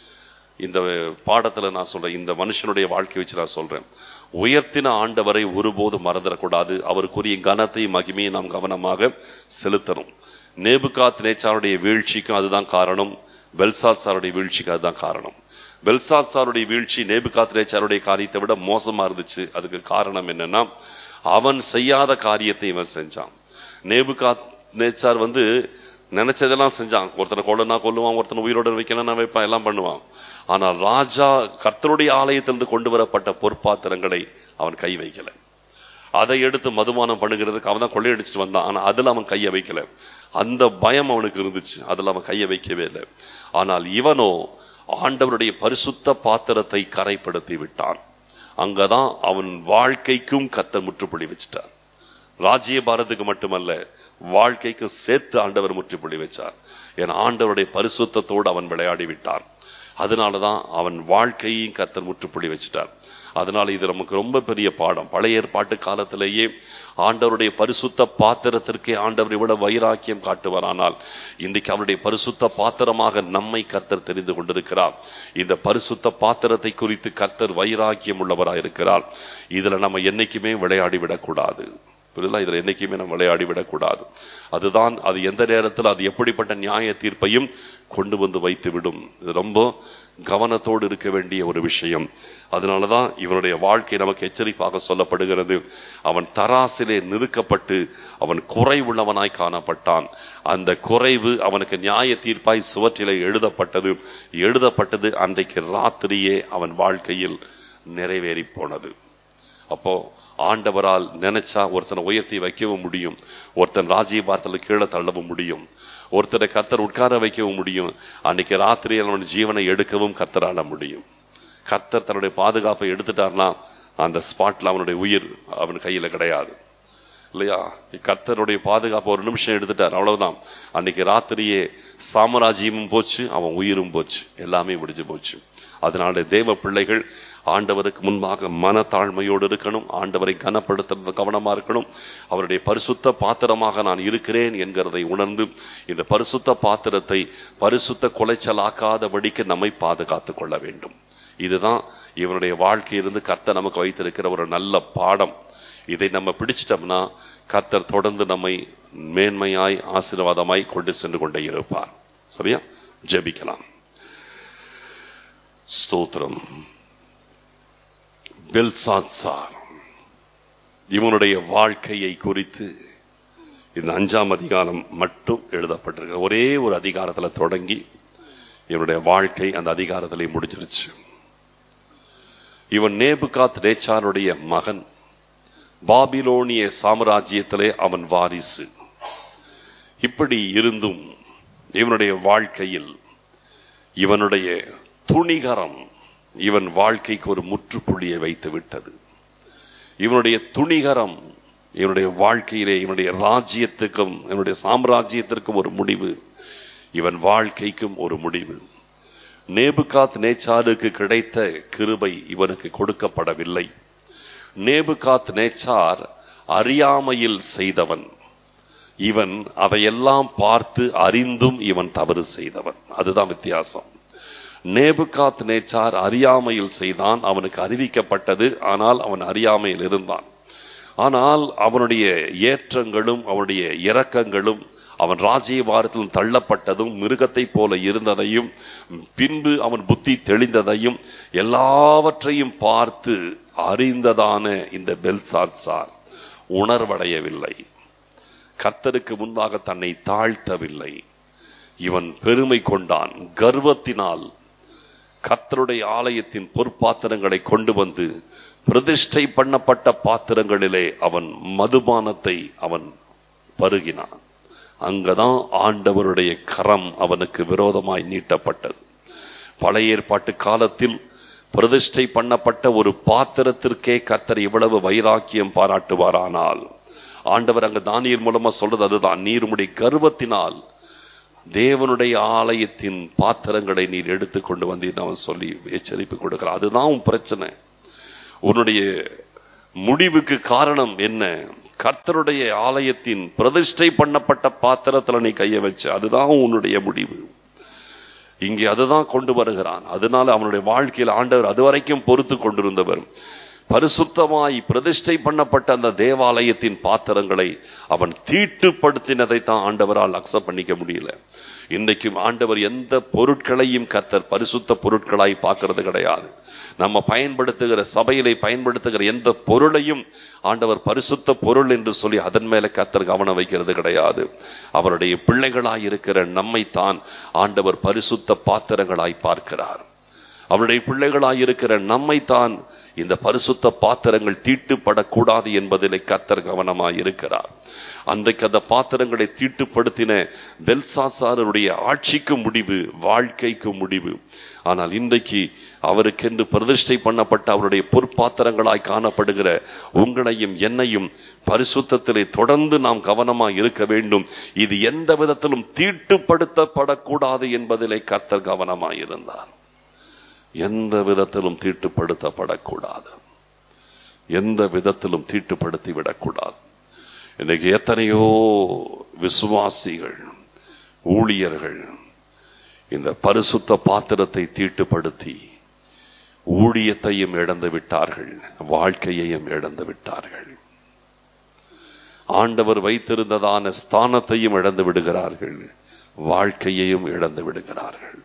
இந்த பாடத்துல நான் சொல்றேன் இந்த மனுஷனுடைய வாழ்க்கை வச்சு நான் சொல்றேன் உயர்த்தின ஆண்டவரை ஒருபோதும் மறந்துடக்கூடாது அவருக்குரிய கனத்தையும் மகிமையும் நாம் கவனமாக செலுத்தணும் நேபுகாத் நேச்சாருடைய வீழ்ச்சிக்கும் அதுதான் காரணம் பெல்சாத் சாருடைய வீழ்ச்சிக்கு அதுதான் காரணம் பெல்சாத் சாருடைய வீழ்ச்சி நேபுகாத் நேச்சாருடைய காரியத்தை விட மோசமா இருந்துச்சு அதுக்கு காரணம் என்னன்னா அவன் செய்யாத காரியத்தை இவன் செஞ்சான் நேபுகாத் நேச்சார் வந்து நினைச்சதெல்லாம் செஞ்சான் ஒருத்தனை கொல்லனா கொல்லுவான் ஒருத்தனை உயிரோடு வைக்கணும்னா வைப்பான் எல்லாம் பண்ணுவான் ஆனால் ராஜா கர்த்தருடைய ஆலயத்திலிருந்து கொண்டு வரப்பட்ட பொற்பாத்திரங்களை அவன் கை வைக்கல அதை எடுத்து மதுமானம் பண்ணுகிறதுக்கு அவன் தான் கொள்ளையடிச்சிட்டு வந்தான் ஆனா அதுல அவன் கையை வைக்கல அந்த பயம் அவனுக்கு இருந்துச்சு அதுல அவன் கையை வைக்கவே இல்லை ஆனால் இவனோ ஆண்டவருடைய பரிசுத்த பாத்திரத்தை கரைப்படுத்தி விட்டான் அங்கதான் அவன் வாழ்க்கைக்கும் கத்தர் முற்றுப்புள்ளி வச்சிட்டார் ராஜ்ய பாரத்துக்கு மட்டுமல்ல வாழ்க்கைக்கும் சேர்த்து ஆண்டவர் முற்றுப்புள்ளி வச்சார் என் ஆண்டவருடைய பரிசுத்தத்தோடு அவன் விளையாடி விட்டான் அதனாலதான் அவன் வாழ்க்கையும் கத்தர் முற்றுப்புள்ளி வச்சிட்டார் அதனால இது நமக்கு ரொம்ப பெரிய பாடம் பழைய ஏற்பாட்டு காலத்திலேயே ஆண்டவருடைய பரிசுத்த பாத்திரத்திற்கே ஆண்டவரை விட வைராக்கியம் காட்டுவாரானால் இன்றைக்கு அவருடைய பரிசுத்த பாத்திரமாக நம்மை கர்த்தர் தெரிந்து கொண்டிருக்கிறார் இந்த பரிசுத்த பாத்திரத்தை குறித்து கர்த்தர் வைராக்கியம் உள்ளவராக இருக்கிறார் இதுல நம்ம என்னைக்குமே விளையாடி விடக்கூடாது புரியுதா இதுல என்னைக்குமே நம்ம விளையாடி விடக்கூடாது அதுதான் அது எந்த நேரத்தில் அது எப்படிப்பட்ட நியாய தீர்ப்பையும் கொண்டு வந்து வைத்து விடும் இது ரொம்ப கவனத்தோடு இருக்க வேண்டிய ஒரு விஷயம் அதனாலதான் இவனுடைய வாழ்க்கை நமக்கு எச்சரிப்பாக சொல்லப்படுகிறது அவன் தராசிலே நிறுக்கப்பட்டு அவன் குறைவுள்ளவனாய் காணப்பட்டான் அந்த குறைவு அவனுக்கு நியாய தீர்ப்பாய் சுவற்றிலே எழுதப்பட்டது எழுதப்பட்டது அன்றைக்கு ராத்திரியே அவன் வாழ்க்கையில் நிறைவேறி போனது அப்போ ஆண்டவரால் நினைச்சா ஒருத்தனை உயர்த்தி வைக்கவும் முடியும் ஒருத்தன் ராஜ்யபாரத்தில் கீழே தள்ளவும் முடியும் ஒருத்தரை கத்தர் உட்கார வைக்கவும் முடியும் அன்னைக்கு ராத்திரி அவனுடைய ஜீவனை எடுக்கவும் கத்தரால முடியும் கத்தர் தன்னுடைய பாதுகாப்பை எடுத்துட்டார்னா அந்த ஸ்பாட்ல அவனுடைய உயிர் அவன் கையில கிடையாது இல்லையா கர்த்தருடைய பாதுகாப்பு ஒரு நிமிஷம் எடுத்துட்டார் அவ்வளவுதான் அன்னைக்கு ராத்திரியே சாம்ராஜ்யமும் போச்சு அவன் உயிரும் போச்சு எல்லாமே முடிஞ்சு போச்சு அதனால தேவ பிள்ளைகள் ஆண்டவருக்கு முன்பாக மனத்தாழ்மையோடு இருக்கணும் ஆண்டவரை கனப்படுத்துறது கவனமா இருக்கணும் அவருடைய பரிசுத்த பாத்திரமாக நான் இருக்கிறேன் என்கிறதை உணர்ந்து இந்த பரிசுத்த பாத்திரத்தை பரிசுத்த குலைச்சலாக்காதபடிக்கு நம்மை பாதுகாத்துக் கொள்ள வேண்டும் இதுதான் இவனுடைய வாழ்க்கையிலிருந்து கர்த்தர் நமக்கு வைத்திருக்கிற ஒரு நல்ல பாடம் இதை நம்ம பிடிச்சிட்டோம்னா கர்த்தர் தொடர்ந்து நம்மை மேன்மையாய் ஆசீர்வாதமாய் கொண்டு சென்று கொண்டே இருப்பார் சரியா ஜெபிக்கலாம் ஸ்தோத்திரம் பெல்சாத்சார் இவனுடைய வாழ்க்கையை குறித்து இந்த அஞ்சாம் அதிகாரம் மட்டும் எழுதப்பட்டிருக்கு ஒரே ஒரு அதிகாரத்துல தொடங்கி இவனுடைய வாழ்க்கை அந்த அதிகாரத்திலே முடிஞ்சிருச்சு இவன் நேபுகாத் நேச்சாருடைய மகன் பாபிலோனிய சாம்ராஜ்யத்திலே அவன் வாரிசு இப்படி இருந்தும் இவனுடைய வாழ்க்கையில் இவனுடைய துணிகரம் இவன் வாழ்க்கைக்கு ஒரு முற்றுப்புள்ளியை வைத்து விட்டது இவனுடைய துணிகரம் இவனுடைய வாழ்க்கையிலே இவனுடைய ராஜ்யத்துக்கும் இவனுடைய சாம்ராஜ்யத்திற்கும் ஒரு முடிவு இவன் வாழ்க்கைக்கும் ஒரு முடிவு நேபுகாத் நேச்சாருக்கு கிடைத்த கிருபை இவனுக்கு கொடுக்கப்படவில்லை நேபுகாத் நேச்சார் அறியாமையில் செய்தவன் இவன் அதையெல்லாம் பார்த்து அறிந்தும் இவன் தவறு செய்தவன் அதுதான் வித்தியாசம் நேபுகாத் நேச்சார் அறியாமையில் செய்தான் அவனுக்கு அறிவிக்கப்பட்டது ஆனால் அவன் அறியாமையில் இருந்தான் ஆனால் அவனுடைய ஏற்றங்களும் அவனுடைய இரக்கங்களும் அவன் ராஜ்யபாரத்தில் தள்ளப்பட்டதும் மிருகத்தை போல இருந்ததையும் பின்பு அவன் புத்தி தெளிந்ததையும் எல்லாவற்றையும் பார்த்து அறிந்ததான இந்த பெல்சாத்சார் உணர்வடையவில்லை கர்த்தருக்கு முன்பாக தன்னை தாழ்த்தவில்லை இவன் பெருமை கொண்டான் கர்வத்தினால் கர்த்தருடைய ஆலயத்தின் பொற்பாத்திரங்களை கொண்டு வந்து பிரதிஷ்டை பண்ணப்பட்ட பாத்திரங்களிலே அவன் மதுபானத்தை அவன் பருகினான் அங்கதான் ஆண்டவருடைய கரம் அவனுக்கு விரோதமாய் நீட்டப்பட்டது பழைய ஏற்பாட்டு காலத்தில் பிரதிஷ்டை பண்ணப்பட்ட ஒரு பாத்திரத்திற்கே கர்த்தர் இவ்வளவு வைராக்கியம் பாராட்டுவாரானால் ஆண்டவர் அங்க தானியல் மூலமா சொல்றது அதுதான் நீர் உம்முடைய கர்வத்தினால் தேவனுடைய ஆலயத்தின் பாத்திரங்களை நீர் எடுத்துக்கொண்டு வந்தீர் அவன் சொல்லி எச்சரிப்பு கொடுக்கிறான் அதுதான் உன் பிரச்சனை உன்னுடைய முடிவுக்கு காரணம் என்ன கர்த்தருடைய ஆலயத்தின் பிரதிஷ்டை பண்ணப்பட்ட பாத்திரத்துல நீ கைய வச்ச அதுதான் உன்னுடைய முடிவு இங்கே அதுதான் கொண்டு வருகிறான் அதனால அவனுடைய வாழ்க்கையில் ஆண்டவர் அதுவரைக்கும் பொறுத்து கொண்டிருந்தவர் பரிசுத்தமாய் பிரதிஷ்டை பண்ணப்பட்ட அந்த தேவாலயத்தின் பாத்திரங்களை அவன் தீட்டுப்படுத்தினதை தான் ஆண்டவரால் அக்செப்ட் பண்ணிக்க முடியல இன்றைக்கும் ஆண்டவர் எந்த பொருட்களையும் கத்தர் பரிசுத்த பொருட்களாய் பார்க்கறது கிடையாது நம்ம பயன்படுத்துகிற சபையிலே பயன்படுத்துகிற எந்த பொருளையும் ஆண்டவர் பரிசுத்த பொருள் என்று சொல்லி அதன் மேல கத்தர் கவனம் வைக்கிறது கிடையாது அவருடைய பிள்ளைகளாய் இருக்கிற நம்மை தான் ஆண்டவர் பரிசுத்த பாத்திரங்களாய் பார்க்கிறார் அவருடைய பிள்ளைகளாய் இருக்கிற நம்மை தான் இந்த பரிசுத்த பாத்திரங்கள் தீட்டுப்படக்கூடாது என்பதிலே கத்தர் கவனமாய் இருக்கிறார் அன்றைக்கு அந்த பாத்திரங்களை தீட்டுப்படுத்தின பெல்சாசாரருடைய ஆட்சிக்கு முடிவு வாழ்க்கைக்கு முடிவு ஆனால் இன்றைக்கு அவருக்கென்று பிரதிஷ்டை பண்ணப்பட்ட அவருடைய பொற்பாத்திரங்களாய் காணப்படுகிற உங்களையும் என்னையும் பரிசுத்தத்திலே தொடர்ந்து நாம் கவனமாய் இருக்க வேண்டும் இது எந்த விதத்திலும் தீட்டுப்படுத்தப்படக்கூடாது என்பதிலே கர்த்தர் கவனமாய் இருந்தார் எந்த விதத்திலும் தீட்டுப்படுத்தப்படக்கூடாது எந்த விதத்திலும் தீட்டுப்படுத்தி விடக்கூடாது இன்னைக்கு எத்தனையோ விசுவாசிகள் ஊழியர்கள் இந்த பரிசுத்த பாத்திரத்தை தீட்டுப்படுத்தி ஊழியத்தையும் இழந்து விட்டார்கள் வாழ்க்கையையும் இழந்து விட்டார்கள் ஆண்டவர் வைத்திருந்ததான ஸ்தானத்தையும் இழந்து விடுகிறார்கள் வாழ்க்கையையும் இழந்து விடுகிறார்கள்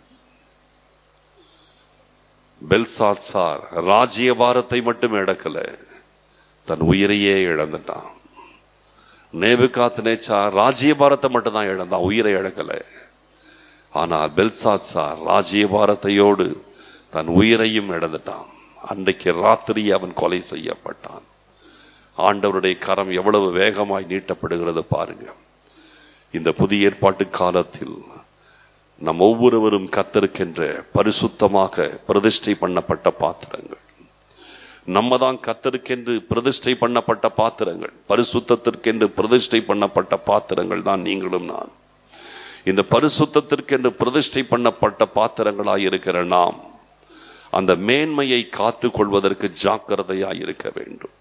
பெல்சாத்சார் ராஜ்யபாரத்தை மட்டும் இழக்கல தன் உயிரையே இழந்துட்டான் நேபுகாத் நேச்சா ராஜ்யபாரத்தை மட்டும் தான் இழந்தான் உயிரை இழக்கல ஆனால் பெல்சாத்சார் ராஜ்யபாரத்தையோடு தன் உயிரையும் இழந்துட்டான் அன்றைக்கு ராத்திரி அவன் கொலை செய்யப்பட்டான் ஆண்டவருடைய கரம் எவ்வளவு வேகமாய் நீட்டப்படுகிறது பாருங்க இந்த புதிய ஏற்பாட்டு காலத்தில் நம் ஒவ்வொருவரும் கத்தருக்கென்ற பரிசுத்தமாக பிரதிஷ்டை பண்ணப்பட்ட பாத்திரங்கள் நம்ம தான் கத்தருக்கென்று பிரதிஷ்டை பண்ணப்பட்ட பாத்திரங்கள் பரிசுத்தத்திற்கென்று பிரதிஷ்டை பண்ணப்பட்ட பாத்திரங்கள் தான் நீங்களும் நான் இந்த பரிசுத்தத்திற்கென்று பிரதிஷ்டை பண்ணப்பட்ட பாத்திரங்களாய் இருக்கிற நாம் அந்த மேன்மையை காத்து கொள்வதற்கு ஜாக்கிரதையாய் இருக்க வேண்டும்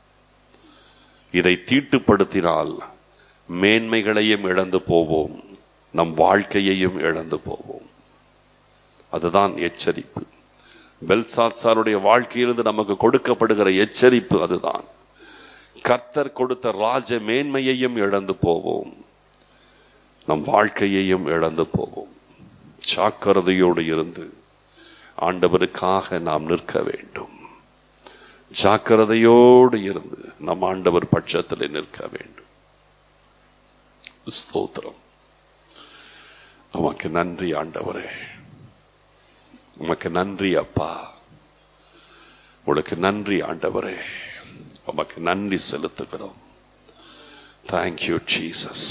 இதை தீட்டுப்படுத்தினால் மேன்மைகளையும் இழந்து போவோம் நம் வாழ்க்கையையும் இழந்து போவோம் அதுதான் எச்சரிப்பு பெல்சாத்சாருடைய வாழ்க்கையிலிருந்து நமக்கு கொடுக்கப்படுகிற எச்சரிப்பு அதுதான் கர்த்தர் கொடுத்த ராஜ மேன்மையையும் இழந்து போவோம் நம் வாழ்க்கையையும் இழந்து போவோம் ஜாக்கிரதையோடு இருந்து ஆண்டவருக்காக நாம் நிற்க வேண்டும் ஜாக்கிரதையோடு இருந்து நம் ஆண்டவர் பட்சத்தில் நிற்க வேண்டும் ஸ்தோத்திரம் உமக்கு நன்றி ஆண்டவரே உமக்கு நன்றி அப்பா உனக்கு நன்றி ஆண்டவரே உமக்கு நன்றி செலுத்துகிறோம் தேங்க்யூ ஜீசஸ்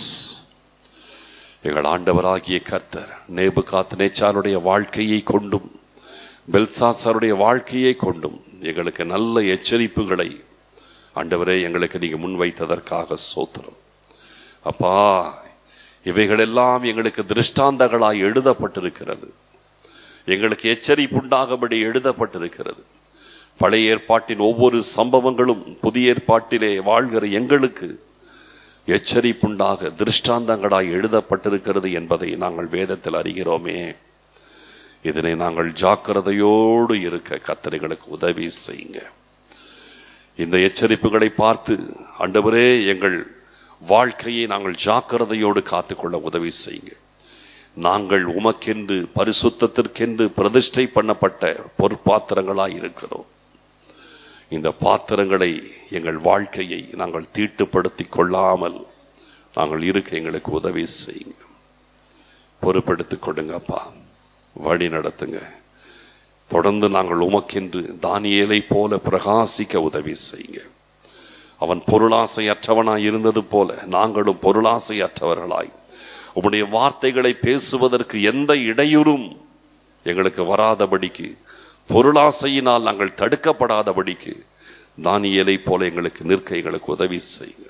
எங்கள் ஆண்டவராகிய கர்த்தர் நேபுகாத் நேச்சாருடைய வாழ்க்கையை கொண்டும் பெல்சாசாருடைய வாழ்க்கையை கொண்டும் எங்களுக்கு நல்ல எச்சரிப்புகளை ஆண்டவரே எங்களுக்கு நீங்க முன்வைத்ததற்காக சோத்திரம் அப்பா இவைகளெல்லாம் எங்களுக்கு திருஷ்டாந்தங்களாய் எழுதப்பட்டிருக்கிறது எங்களுக்கு எச்சரிப்புண்டாகபடி எழுதப்பட்டிருக்கிறது பழைய ஏற்பாட்டின் ஒவ்வொரு சம்பவங்களும் புதிய ஏற்பாட்டிலே வாழ்கிற எங்களுக்கு எச்சரிப்புண்டாக திருஷ்டாந்தங்களாய் எழுதப்பட்டிருக்கிறது என்பதை நாங்கள் வேதத்தில் அறிகிறோமே இதனை நாங்கள் ஜாக்கிரதையோடு இருக்க கத்தரைகளுக்கு உதவி செய்யுங்க இந்த எச்சரிப்புகளை பார்த்து ஆண்டவரே எங்கள் வாழ்க்கையை நாங்கள் ஜாக்கிரதையோடு காத்துக்கொள்ள உதவி செய்யுங்க நாங்கள் உமக்கென்று பரிசுத்தத்திற்கென்று பிரதிஷ்டை பண்ணப்பட்ட பொற்பாத்திரங்களாய் இருக்கிறோம் இந்த பாத்திரங்களை எங்கள் வாழ்க்கையை நாங்கள் தீட்டுப்படுத்திக் கொள்ளாமல் நாங்கள் இருக்க எங்களுக்கு உதவி செய்யுங்க பொறுப்பெடுத்துக் கொடுங்கப்பா வழி நடத்துங்க தொடர்ந்து நாங்கள் உமக்கென்று தானியேலை போல பிரகாசிக்க உதவி செய்யுங்க அவன் பொருளாசையற்றவனாய் இருந்தது போல நாங்களும் பொருளாசையற்றவர்களாய் உம்முடைய வார்த்தைகளை பேசுவதற்கு எந்த இடையூறும் எங்களுக்கு வராதபடிக்கு பொருளாசையினால் நாங்கள் தடுக்கப்படாதபடிக்கு தானியலை போல எங்களுக்கு நிற்க எங்களுக்கு உதவி செய்யுங்க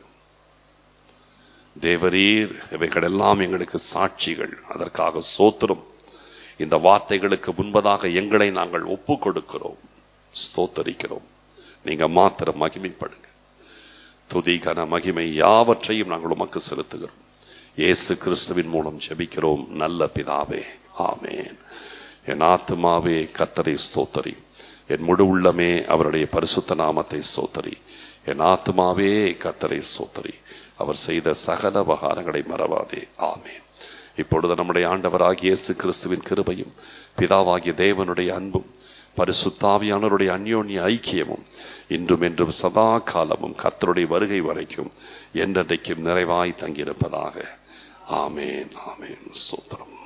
தேவரீர் இவைகள் எல்லாம் எங்களுக்கு சாட்சிகள் அதற்காக சோத்திரம் இந்த வார்த்தைகளுக்கு முன்பதாக எங்களை நாங்கள் ஒப்பு கொடுக்கிறோம் ஸ்தோத்தரிக்கிறோம் நீங்க மாத்திரம் மகிமைப்படுங்க துதி கன மகிமை யாவற்றையும் நாங்கள் உமக்கு செலுத்துகிறோம் இயேசு கிறிஸ்துவின் மூலம் ஜெபிக்கிறோம் நல்ல பிதாவே ஆமேன் என் ஆத்துமாவே கத்தரை ஸ்தோத்தரி என் முழு உள்ளமே அவருடைய பரிசுத்த நாமத்தை ஸ்தோத்தரி என் ஆத்துமாவே கத்தரை ஸ்தோத்தரி அவர் செய்த சகல உபகாரங்களை மறவாதே ஆமேன் இப்பொழுது நம்முடைய ஆண்டவராகிய இயேசு கிறிஸ்துவின் கிருபையும் பிதாவாகிய தேவனுடைய அன்பும் பரிசுத்தாவியானவருடைய அந்யோன்ய ஐக்கியமும் இன்றும் என்றும் சதா காலமும் கர்த்தருடைய வருகை வரைக்கும் என்றென்றைக்கும் நிறைவாய் தங்கியிருப்பதாக ஆமேன் ஆமேன் சூத்திரம்